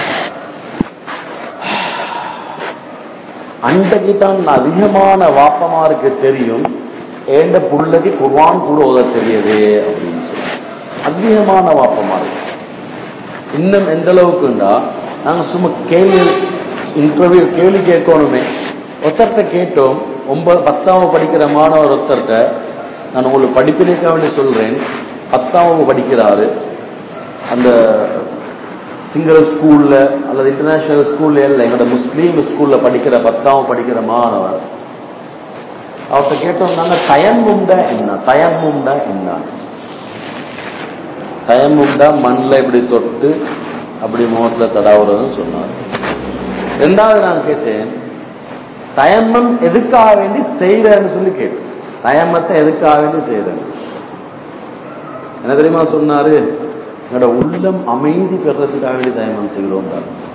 அன்றைக்கு தான் அதிகமான வாப்பமாருக்கு தெரியும் ஏண்ட புள்ளக்கு குர்வான் கூட ஓத தெரியுது அப்படின்னு சொல்லி அதிகமான வாப்பமாருக்கு இன்னும் எந்த அளவுக்குண்டா நாங்க சும்மா கேள்வி இன்டர்வியூ கேள்வி கேட்கணுமே ஒருத்தர்கிட்ட கேட்டோம் ஒன்பது பத்தாம் படிக்கிற மாணவர் ஒருத்தர்கிட்ட நான் உங்களுக்கு படிப்பினைக்காக வேண்டி சொல்றேன் பத்தாம் படிக்கிறாரு அந்த சிங்கள ஸ்கூல்ல அல்லது இன்டர்நேஷனல் ஸ்கூல்ல இல்ல எங்களோட முஸ்லீம் ஸ்கூல்ல படிக்கிற பத்தாம் படிக்கிற மாணவர் அவர்கிட்ட கேட்டோம் நாங்க தயம்முண்டா என்ன தயம்முண்டா என்ன தயம்முண்டா மண்ணில் இப்படி தொட்டு அப்படி முகத்துல தடாவுறதுன்னு சொன்னார் ரெண்டாவது நான் கேட்டேன் தயம்மம் எதுக்காக வேண்டி செய்யறேன்னு சொல்லி கேட்டேன் தயம்மத்தை எதுக்காக வேண்டி செய்யறேன் என்ன தெரியுமா சொன்னாரு என்னோட உள்ளம் அமைதி பெறதுக்காக வேண்டி தயமம் செய்கிறோம்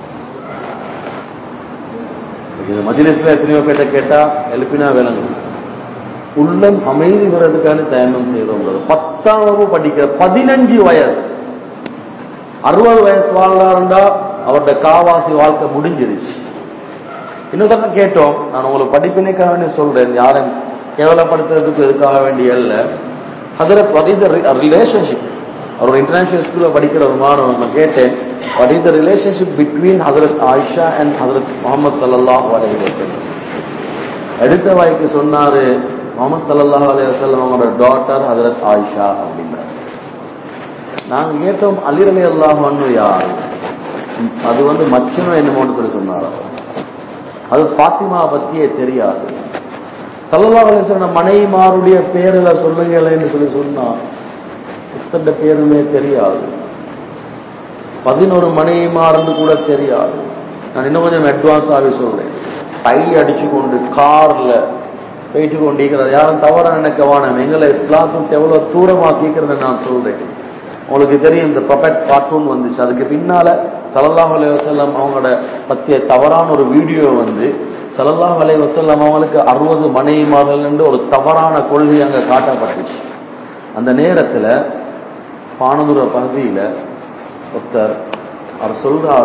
இந்த மஜிலிஸ்ல எத்தனையோ பேட்ட கேட்டா எழுப்பினா விளங்கும் உள்ளம் அமைதி பெறதுக்காக தயமம் செய்கிறோம் பத்தாம் வகுப்பு படிக்கிற பதினஞ்சு வயசு அறுபது வயசு வாழ்ந்தாருண்டா அவருடைய காவாசி வாழ்க்கை முடிஞ்சிருச்சு இன்னொரு கேட்டோம் நான் உங்களுக்கு படிப்பினைக்காக வேண்டி சொல்றேன் யாரும் கேவலப்படுத்துறதுக்கு எதுக்காக வேண்டிய அல்ல ஹதரத் what is the relationship அவர் இன்டர்நேஷனல் ஸ்கூல்ல படிக்கிற ஒரு மாணவன் நான் கேட்டேன் what is the relationship between ஹதரத் ஆயிஷா அண்ட் ஹதரத் முகமது சல்லல்லாஹு அலைஹி வஸல்லம் அடுத்த வாய்க்கு சொன்னாரு முகமது சல்லல்லாஹு அலைஹி வஸல்லம் அவங்களோட டாட்டர் ஹதரத் ஆயிஷா அப்படின்றார் நாங்க கேட்டோம் அலி அலி அல்லாஹ் யார் அது வந்து மச்சனோ என்னமோன்னு சொல்லி சொன்னார் அவர். அது பாத்திமா பத்தியே தெரியாது சல்லல்லா அலிஸ்வரன் மனைவிமாருடைய பேர்ல சொல்லுங்களேன்னு சொல்லி சொன்னா இத்தனை பேருமே தெரியாது பதினோரு மனைவிமார்னு கூட தெரியாது நான் இன்னும் கொஞ்சம் அட்வான்ஸாகவே சொல்றேன் டை அடிச்சு கொண்டு கார்ல போயிட்டு கொண்டிருக்கிறார் யாரும் தவறா நினைக்க வேணாம் எங்களை இஸ்லாத்துக்கு எவ்வளவு தூரமாக்கிக்கிறத நான் சொல்றேன் உங்களுக்கு தெரியும் இந்த ப்ரொபெட் கார்ட்டூன் வந்துச்சு அதுக்கு பின்னால சல்லல்லாஹு அலைஹி வஸல்லம் அவங்களோட பத்திய தவறான ஒரு வீடியோ வந்து சல்லல்லாஹு அலைஹி வஸல்லம் அவங்களுக்கு அறுபது மனைவிமார்கள் என்று ஒரு தவறான கொள்கை அங்க காட்டப்பட்டுச்சு அந்த நேரத்துல பானதுர பகுதியில ஒருத்தர் அவர் சொல்றாரு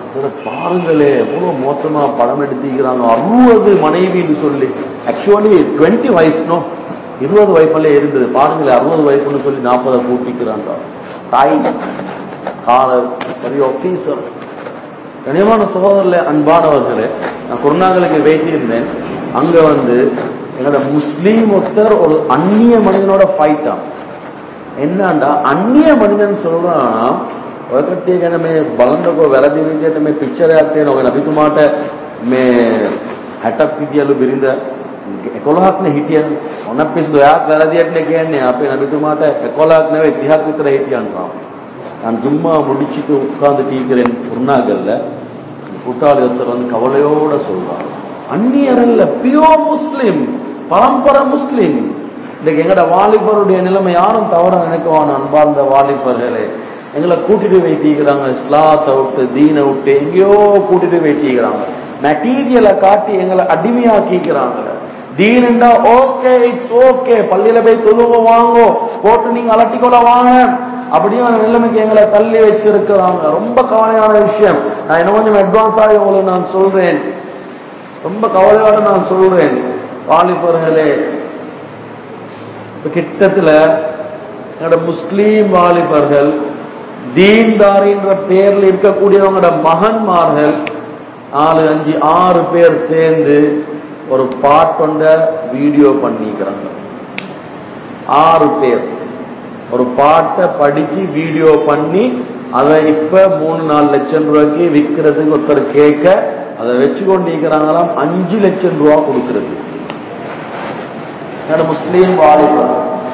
சில பாருங்களே எவ்வளவு மோசமா படம் எடுத்திருக்கிறாங்க அறுபது மனைவின்னு சொல்லி ஆக்சுவலி டுவெண்ட்டி வைஃப்னோ இருபது வைஃபெல்லாம் இருந்தது பாருங்களேன் அறுபது வைஃப்னு சொல்லி நாற்பதை கூட்டிக்கிறாங்க தாய் காலர் பெரிய ஆபீசர் கனியமான சகோதரர்களே அன்பானவர்களே நான் குருநாங்களுக்கு வைத்திருந்தேன் அங்க வந்து என்னோட முஸ்லீம் ஒருத்தர் ஒரு அந்நிய மனிதனோட ஃபைட்டான் என்னண்டா අන්‍ය මනිදන් சொல்றானா ඔය කට්ටිය ගැන මේ බලන්නකෝ වැරදි විදිහට මේ පික්චර් එකක් තියෙනවා. ඔය නබිතුමාට මේ 60ක් විදියලු බිරිඳ 11ක් නේ හිටියන. ඔන්න පිස්සු ඔයාත් වැරදියට නේ කියන්නේ. අපේ නබිතුමාට 11ක් නෙවෙයි 30ක් විතර හිටියන්නවා. நான் ஜும்மா முடிச்சிட்டு உட்கார்ந்து டீக்கிறேன் குருநாகல்ல கூட்டாளி ஒருத்தர் வந்து கவலையோட சொல்றாங்க அந்நியர் அல்ல பியோ முஸ்லிம் பரம்பரை முஸ்லிம் இன்னைக்கு எங்கட வாலிபருடைய நிலைமை யாரும் தவற நினைக்குவான் அன்பார்ந்த வாலிபர்களே எங்களை கூட்டிட்டு வைத்திருக்கிறாங்க இஸ்லாத்தை விட்டு தீனை விட்டு எங்கேயோ கூட்டிட்டு வைத்திருக்கிறாங்க மெட்டீரியலை காட்டி எங்களை அடிமையாக்கிக்கிறாங்க தீனண்டா ஓகே இட்ஸ் ஓகே பள்ளியில போய் தொழுவ வாங்கோ போட்டு நீங்க அலட்டிக்கொள்ள வாங்க அப்படியும் நிலைமைக்கு எங்களை தள்ளி வச்சிருக்கிறாங்க ரொம்ப கவலையான விஷயம் நான் இன்னும் கொஞ்சம் அட்வான்ஸ் ஆகி உங்களுக்கு நான் சொல்றேன் ரொம்ப கவலையோட நான் சொல்றேன் வாலிபர்களே இப்ப கிட்டத்துல எங்களோட முஸ்லீம் வாலிபர்கள் தீன்தாரின்ற பேர்ல இருக்கக்கூடியவங்களோட மகன்மார்கள் நாலு அஞ்சு ஆறு பேர் சேர்ந்து ஒரு பாட்டொண்ட வீடியோ பண்ணிக்கிறாங்க ஆறு பேர் ஒரு பாட்டை படிச்சு வீடியோ பண்ணி அதை இப்ப மூணு நாலு லட்சம் ரூபாய்க்கு விற்கிறதுக்கு ஒருத்தர் கேட்க அதை வச்சு கொண்டு இருக்கிறாங்களாம் அஞ்சு லட்சம் ரூபா கொடுக்கிறது என்னோட முஸ்லீம் வாலிபர்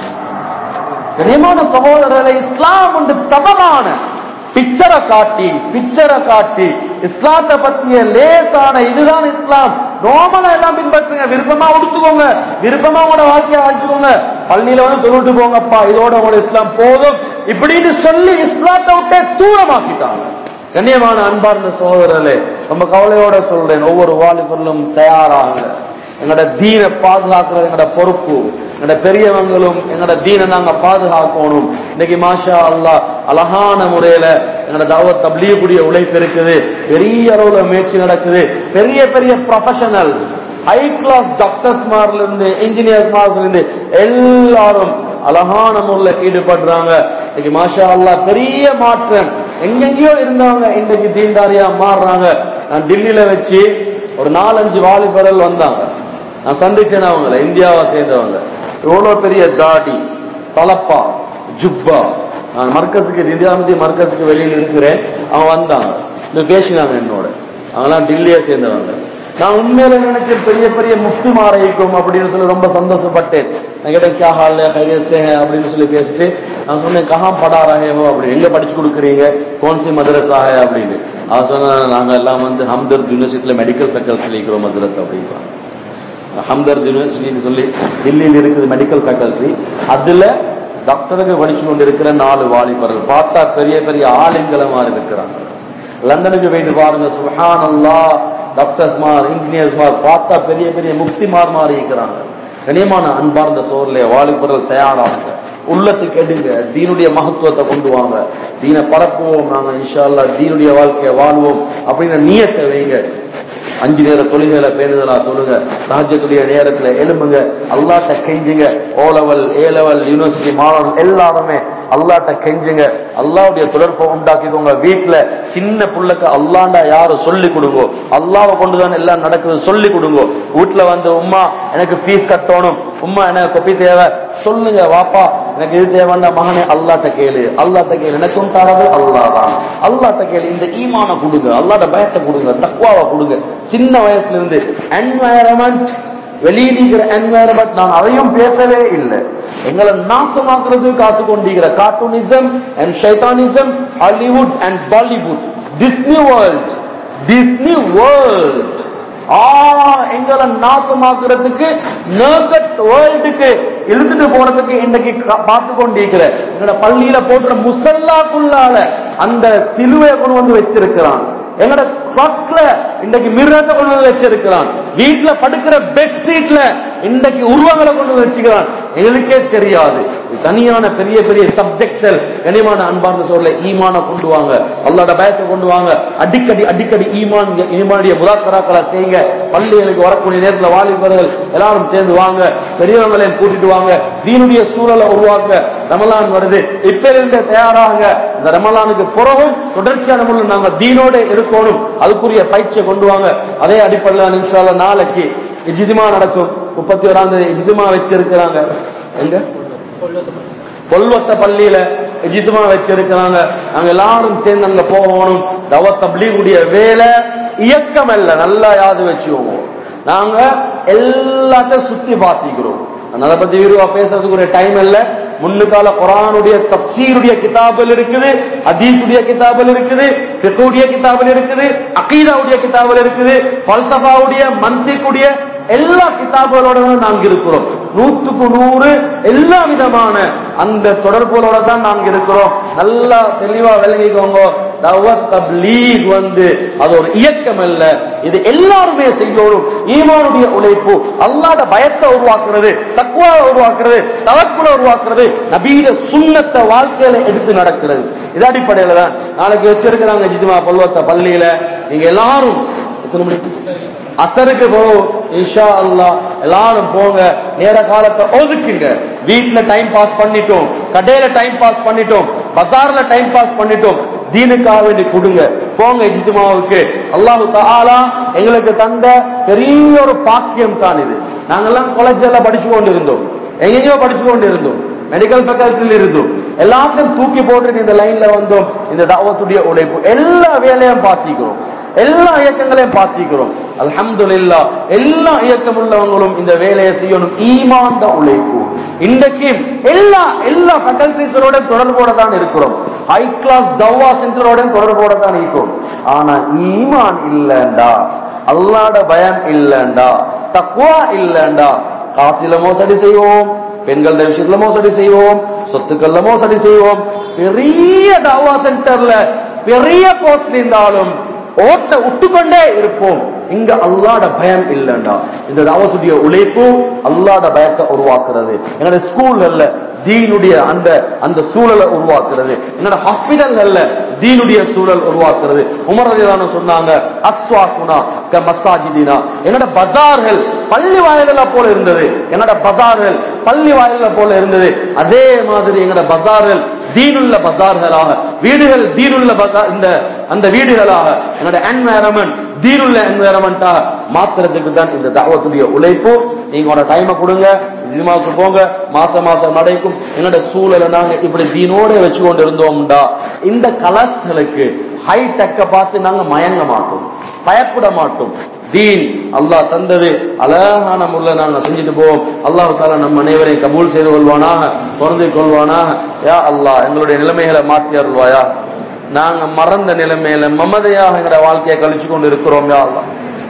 கனியமான சகோதரரை இஸ்லாம் உண்டு தமமான பிக்சரை காட்டி பிக்சரை காட்டி இஸ்லாத்தை பத்திய லேசான இதுதான் இஸ்லாம் நோமலா எல்லாம் பின்பற்றுங்க விருப்பமா உடுத்துக்கோங்க விருப்பமா உங்களோட வாழ்க்கையை அழைச்சுக்கோங்க பள்ளியில வந்து சொல்லிட்டு போங்கப்பா இதோட உங்களோட இஸ்லாம் போதும் இப்படின்னு சொல்லி இஸ்லாத்தை விட்டே தூரமாக்கிட்டாங்க கண்ணியமான அன்பார்ந்த சகோதரர்களே ரொம்ப கவலையோட சொல்றேன் ஒவ்வொரு வாலிபர்களும் தயாராக எங்களோட தீனை பாதுகாக்கிறது எங்களோட பொறுப்பு எங்களோட பெரியவங்களும் எங்களோட தீனை நாங்க பாதுகாக்கணும் இன்னைக்கு மாஷா அல்லாஹ் அழகான முறையில எங்களோட தாவத் தப்லீகுடைய உழைப்பு இருக்குது பெரிய அளவுல முயற்சி நடக்குது பெரிய பெரிய ப்ரொஃபஷனல்ஸ் ஹை கிளாஸ் டாக்டர்ஸ் மார்ல இருந்து இன்ஜினியர்ஸ் மார்ல இருந்து எல்லாரும் அழகான முறையில் ஈடுபடுறாங்க இன்னைக்கு மாஷா அல்லாஹ் பெரிய மாற்றம் எங்கெங்கயோ இருந்தவங்க இன்னைக்கு தீன்தாரியா மாறுறாங்க நான் டெல்லியில வச்சு ஒரு நாலஞ்சு வாலிபர்கள் வந்தாங்க நான் சந்திச்சேன் அவங்கள இந்தியாவை சேர்ந்தவங்க எவ்வளவு பெரிய தாடி தலப்பா ஜுப்பா நான் மர்க்கஸுக்கு நிதியாமதி மர்க்கஸுக்கு வெளியில் இருக்கிறேன் அவங்க வந்தாங்க இந்த பேசினாங்க என்னோட அவங்களாம் டெல்லியை சேர்ந்தவங்க நான் உண்மையில நினைச்சேன் பெரிய பெரிய முஃப்தி மாறைக்கும் அப்படின்னு சொல்லி ரொம்ப சந்தோஷப்பட்டேன் நான் கேட்டேன் கியா ஹால் கைரேசே அப்படின்னு சொல்லி பேசிட்டு நான் சொன்னேன் கஹாம் படா ரஹேவோ அப்படி எங்க படிச்சு கொடுக்குறீங்க கோன்சி மதரசா ஹே அப்படின்னு அவன் சொன்னா நாங்க எல்லாம் வந்து ஹம்தர்த் யூனிவர்சிட்டியில மெடிக்கல் ஃபேக்கல்ட்டி இருக்கிறோம் மதுரத் அப்படின்றாங்க ஹம்தர்த் யூனிவர்சிட்டின்னு சொல்லி டெல்லியில் இருக்குது மெடிக்கல் ஃபேக்கல்ட்டி அதுல டாக்டருக்கு படிச்சு கொண்டு இருக்கிற நாலு வாலிபர்கள் பார்த்தா பெரிய பெரிய ஆளுங்களை மாதிரி இருக்கிறாங்க லண்டனுக்கு போயிட்டு பாருங்க சுஹான் அல்லா டாக்டர்ஸ் மார் இன்ஜினியர்ஸ் மார் பார்த்தா பெரிய பெரிய முக்திமார் மாறி இருக்கிறாங்க கனியமான அன்பார்ந்த சோர்ல வாலிபர்கள் தயாராகுங்க உள்ளத்துக்கு எடுங்க தீனுடைய மகத்துவத்தை கொண்டு வாங்க தீனை பரப்புவோம் நாங்க இன்ஷா அல்லாஹ் தீனுடைய வாழ்க்கையை வாழ்வோம் அப்படின்னு நீயத்தை வைங்க அஞ்சு நேர தொழுகையில பேணுதலா தொழுக ராஜ்யத்துடைய நேரத்துல எலும்புங்க அல்லாட்ட கெஞ்சுங்க O level A level university மாணவர்கள் எல்லாருமே அல்லாட்ட கெஞ்சுங்க அல்லாவுடைய தொடர்பை உண்டாக்கிக்கோங்க வீட்டுல சின்ன புள்ளைக்கு அல்லாண்டா யாரும் சொல்லி கொடுங்கோ அல்லாவை கொண்டுதான் எல்லாம் நடக்குது சொல்லி கொடுங்கோ வீட்டுல வந்து உம்மா எனக்கு ஃபீஸ் கட்டணும் உம்மா எனக்கு கொப்பி தேவை சொல்லுங்க வாப்பா எனக்கு இது தேவைன்னா மகனே அல்லாட்ட கேளு அல்லாட்ட கேளு எனக்கு உண்டானது அல்லாஹ் தான் அல்லாட்ட கேளு இந்த ஈமான கொடுங்க அல்லாட்ட பயத்தை கொடுங்க தக்குவாவை கொடுங்க சின்ன வயசுல இருந்து என்வாயரமெண்ட் வெளியிடுகிற என்வாயரமெண்ட் நான் அதையும் பேசவே இல்லை எங்களை நாசமாக்குறது காத்து கொண்டிருக்கிற கார்ட்டூனிசம் அண்ட் ஷைத்தானிசம் Hollywood and Bollywood Disney World Disney World ah எங்களை நாசமாக்குறதுக்கு நேர்கட் வேர்ல்டுக்கு இழுத்துட்டு போறதுக்கு இன்னைக்கு கா- பார்த்து கொண்டிருக்கிற எங்களோட பள்ளியில போடுற முசல்லாக்குள்ளால அந்த சிலுவையை கொண்டு வந்து வச்சிருக்கிறான் எங்களோட கிளாக்ல இன்னைக்கு மிருகத்தை கொண்டு வந்து வச்சிருக்கிறான் வீட்டுல படுக்கிற பெட் சீட்ல இன்னைக்கு உருவங்களை கொண்டு வந்து வச்சுக்கிறான் எங்களுக்கே தெரியாது இது தனியான பெரிய பெரிய சப்ஜெக்ட்கள் கனிமான அன்பார்ந்த சொல்ல ஈமான கொண்டு வாங்க அல்லாட பயத்தை கொண்டு வாங்க அடிக்கடி அடிக்கடி ஈமான் ஈமானுடைய முதாக்கராக்களை செய்யுங்க பள்ளிகளுக்கு வரக்கூடிய நேரத்தில் வாலிபர்கள் எல்லாரும் சேர்ந்து வாங்க பெரியவங்களையும் கூட்டிட்டு வாங்க தீனுடைய சூழலை உருவாக்க ரமலான் வருது இப்ப இருந்த தயாராக இந்த ரமலானுக்கு பிறகும் தொடர்ச்சியான முறையில் நாங்க தீனோட இருக்கணும் அதுக்குரிய பயிற்சியை கொண்டு வாங்க அதே அடிப்படையில் இன்ஷால்ல நாளைக்கு இஜிதிமா நடக்கும் முப்பத்தி ஓராம் தேதி இஜிதிமா வச்சிருக்கிறாங்க எங்க கொல்வத்த பள்ளியில இஜிதுமா வச்சிருக்கிறாங்க நாங்க எல்லாரும் சேர்ந்து அங்க போகணும் தவத் தப்லீகுடைய வேலை இயக்கம் அல்ல நல்லா யாது வச்சுக்கோங்க நாங்க எல்லாத்தையும் சுத்தி பார்த்திக்கிறோம் அதை பத்தி விரிவா பேசுறதுக்கு ஒரு டைம் இல்ல முன்னுக்கால குரானுடைய தப்சீருடைய கிதாபில் இருக்குது ஹதீஸுடைய கிதாபில் இருக்குது ஃபிக்ஹுடைய கிதாபில் இருக்குது அகீதாவுடைய கிதாபில் இருக்குது பல்சஃபாவுடைய மந்திக்குடைய எல்லா கிதாபுகளோட நாங்க இருக்கிறோம் நூத்துக்கு நூறு எல்லா விதமான அந்த தொடர்புகளோட தான் நாங்க இருக்கிறோம் நல்லா தெளிவா விளங்கிக்கோங்க தவத் தப்லீக் வந்து அது ஒரு இயக்கம் அல்ல இது எல்லாருமே செய்யணும் ஈமானுடைய உழைப்பு அல்லாத பயத்தை உருவாக்குறது தக்குவா உருவாக்குறது தவக்குல உருவாக்குறது நபீட சுண்ணத்தை வாழ்க்கையில எடுத்து நடக்கிறது இது அடிப்படையில தான் நாளைக்கு வச்சிருக்கிறாங்க ஜிதுமா பல்வத்த பள்ளியில நீங்க எல்லாரும் எத்தனை மணிக்கு அசருக்கு போகும் இன்ஷா அல்லா எல்லாரும் போங்க நேர காலத்தை ஒதுக்குங்க வீட்ல டைம் பாஸ் பண்ணிட்டோம் கடையில டைம் பாஸ் பண்ணிட்டோம் பஜார்ல டைம் பாஸ் பண்ணிட்டோம் தீனுக்காக வேண்டி கொடுங்க போங்க இஜ்துமாவுக்கு அல்லாஹு தாலா எங்களுக்கு தந்த பெரிய ஒரு பாக்கியம் தான் இது நாங்கெல்லாம் காலேஜ் எல்லாம் படிச்சு கொண்டு இருந்தோம் எங்கெங்கயோ படிச்சு கொண்டு இருந்தோம் மெடிக்கல் ஃபேக்கல்ட்டியில் இருந்தோம் எல்லாத்தையும் தூக்கி போட்டு இந்த லைன்ல வந்தோம் இந்த தாவத்துடைய உழைப்பு எல்லா வேலையும் பார்த்திக்கிறோம் எல்லா இயக்கங்களையும் பார்த்திக்கிறோம் அல்ஹம்துலில்லா எல்லா இயக்கம் உள்ளவங்களும் இந்த வேலையை செய்யணும் ஈமாண்ட உழைப்பு இன்றைக்கு எல்லா எல்லா ஃபேக்கல்டிஸோட தொடர்போட தான் இருக்கிறோம் ஹை கிளாஸ் தவா சென்டரோட தொடர்போட தான் இருக்கிறோம் ஆனா ஈமான் இல்லண்டா அல்லாட பயம் இல்லண்டா தக்குவா இல்லண்டா காசில மோசடி செய்வோம் பெண்கள விஷயத்துல மோசடி செய்வோம் சொத்துக்கள்ல மோசடி செய்வோம் பெரிய தவா சென்டர்ல பெரிய போஸ்ட் இருந்தாலும் ஓட்ட விட்டுக்கொண்டே இருப்போம் இங்க அல்லாட பயம் இல்லைண்டா இந்த தாவத்துடைய உழைப்பு அல்லாட பயத்தை உருவாக்குறது என்னோட ஸ்கூல்ல தீனுடைய அந்த அந்த சூழலை உருவாக்குறது என்னோட ஹாஸ்பிட்டல்ல தீனுடைய சூழல் உருவாக்குறது உமரதான சொன்னாங்க அஸ்வாக்குனா க மசாஜிதினா என்னோட பஜார்கள் பள்ளி வாயில போல இருந்தது என்னோட பஜார்கள் பள்ளி வாயில போல இருந்தது அதே மாதிரி எங்களோட பஜார்கள் தீனுள்ள பஜார்களாக வீடுகள் தீனுள்ள பஜார் இந்த அந்த வீடுகளாக என்னோட என்வாயரமெண்ட் தீனுள்ள என்வாயரமெண்டாக மாத்துறதுக்கு தான் இந்த தாவத்துடைய உழைப்பு நீங்க உங்களோட டைமை கொடுங்க ஜிமாவுக்கு போங்க மாசம் மாசம் நடைக்கும் என்னோட சூழலை நாங்க இப்படி தீனோட வச்சு கொண்டு இருந்தோம்டா இந்த கலர்ஸ்களுக்கு ஹை டெக்கை பார்த்து நாங்க மயங்க மாட்டோம் பயப்பட மாட்டோம் தீன் அல்லாஹ் தந்தது அழகான முறையில நாங்க செஞ்சுட்டு போவோம் அல்லாஹ் தாலா நம்ம அனைவரையும் கபூல் செய்து கொள்வானாக பொருந்தி கொள்வானாக யா அல்லாஹ் எங்களுடைய நிலைமைகளை மாற்றி அருள்வாயா நாங்க மறந்த நிலைமையில மமதையாக எங்களோட வாழ்க்கையை கழிச்சு கொண்டு இருக்கிறோம் யா அல்லாஹ்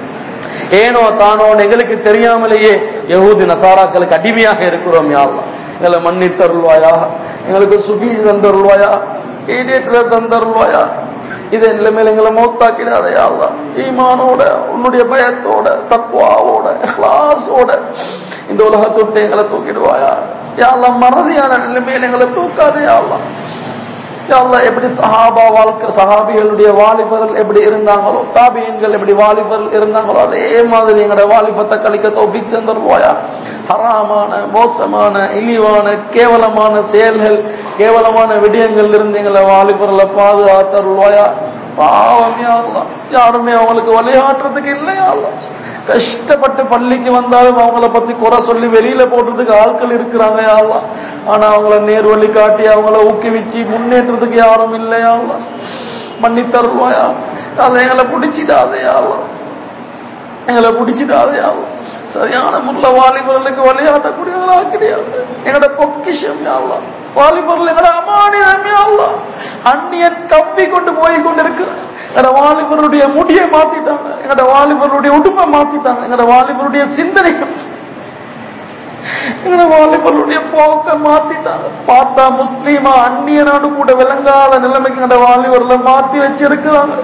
ஏனோ தானோ எங்களுக்கு தெரியாமலேயே யகூதி நசாராக்களுக்கு அடிமையாக இருக்கிறோம் யா அல்லாஹ் எங்களை மன்னித்தருள்வாயா எங்களுக்கு சுஃபி தந்தருள்வாயா ஈடேற்ற தந்தருள்வாயா இதே நிலைமையில எங்களை மௌத்தாக்கிடாதையா அல்லா ஈமானோட உன்னுடைய பயத்தோட தக்குவாவோட கிளாஸோட இந்த உலகத்தொட்டு எங்களை தூக்கிடுவாயா யாழ்லாம் மறதியான நிலைமையில எங்களை தூக்காதையா அல்லா யாழ்லா எப்படி சஹாபா வாழ்க்கை சஹாபிகளுடைய வாலிபர்கள் எப்படி இருந்தாங்களோ தாபியன்கள் எப்படி வாலிபர்கள் இருந்தாங்களோ அதே மாதிரி எங்களுடைய வாலிபத்தை கழிக்க தோப்பிக் தந்துருவாயா ஹராமான மோசமான இழிவான கேவலமான செயல்கள் கேவலமான விடயங்கள் இருந்து எங்களை வாலிபர்களை பாதுகாத்தருள்வாயா பாவம் யாருலாம் யாருமே அவங்களுக்கு வழிகாட்டுறதுக்கு இல்லையா கஷ்டப்பட்டு பள்ளிக்கு வந்தாலும் அவங்கள பத்தி குறை சொல்லி வெளியில போடுறதுக்கு ஆட்கள் இருக்கிறாங்க யாரெல்லாம் ஆனா அவங்கள நேர் வழி காட்டி அவங்கள ஊக்குவிச்சு முன்னேற்றத்துக்கு யாரும் இல்லையா மன்னி தருவாயா அதை எங்களை பிடிச்சிடாதையா எங்களை பிடிச்சிடாதையா சரியான முல்ல வாலிபர்களுக்கு விளையாடக்கூடியவங்களா கிடையாது எங்களோட பொக்கிஷம் யாழ்லாம் வாலிபர்கள் எங்களோட அமானியம் யாழ்லாம் அந்நியன் கப்பி கொண்டு போய் கொண்டிருக்கிறார் எங்களோட வாலிபருடைய முடியை மாத்திட்டாங்க எங்களோட வாலிபருடைய உடுப்பை மாத்திட்டாங்க எங்களோட வாலிபருடைய சிந்தனைகள் எங்களோட வாலிபருடைய போக்க மாத்திட்டாங்க பார்த்தா முஸ்லீமா அந்நிய நாடு கூட விளங்காத நிலைமைக்கு எங்களோட வாலிபர்ல மாத்தி வச்சிருக்கிறாங்க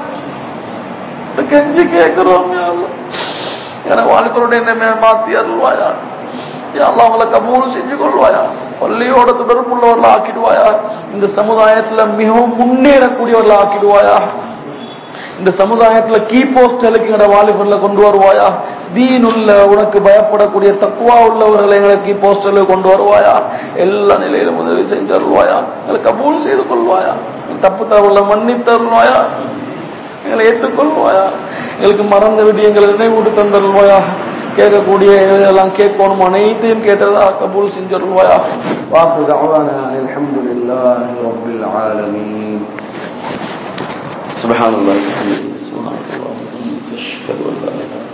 கெஞ்சி கேட்கிறோம் யாழ்லாம் என வாழ்க்கையுடைய நிலைமையை மாத்தி அருள்வாயா யா அல்லாஹ் அவங்களை கபூல் செஞ்சு கொள்வாயா பள்ளியோட தொடர்புள்ளவர்களா ஆக்கிடுவாயா இந்த சமுதாயத்துல மிகவும் முன்னேறக்கூடியவர்களா ஆக்கிடுவாயா இந்த சமுதாயத்துல கீ போஸ்டலுக்கு எங்கட வாலிபர்ல கொண்டு வருவாயா தீன் உள்ள உனக்கு பயப்படக்கூடிய தக்குவா உள்ளவர்களை எங்களை கீ போஸ்டலுக்கு கொண்டு வருவாயா எல்லா நிலையிலும் உதவி செஞ்சு வருவாயா எங்களை கபூல் செய்து கொள்வாயா தப்பு தவறுல மன்னித்தருள்வாயா எங்களை ஏற்றுக்கொள்வாயா எங்களுக்கு மறந்த விடயங்களை நினைவூட்டு தந்தருள்வாயா கேட்கக்கூடிய எல்லாம் கேட்கணும் அனைத்தையும் கேட்டதா கபூல் செஞ்சருள்வாயா واخر دعوانا ان الحمد لله رب العالمين سبحان الله وبحمده سبحان الله وبحمده اشهد ان لا اله الا الله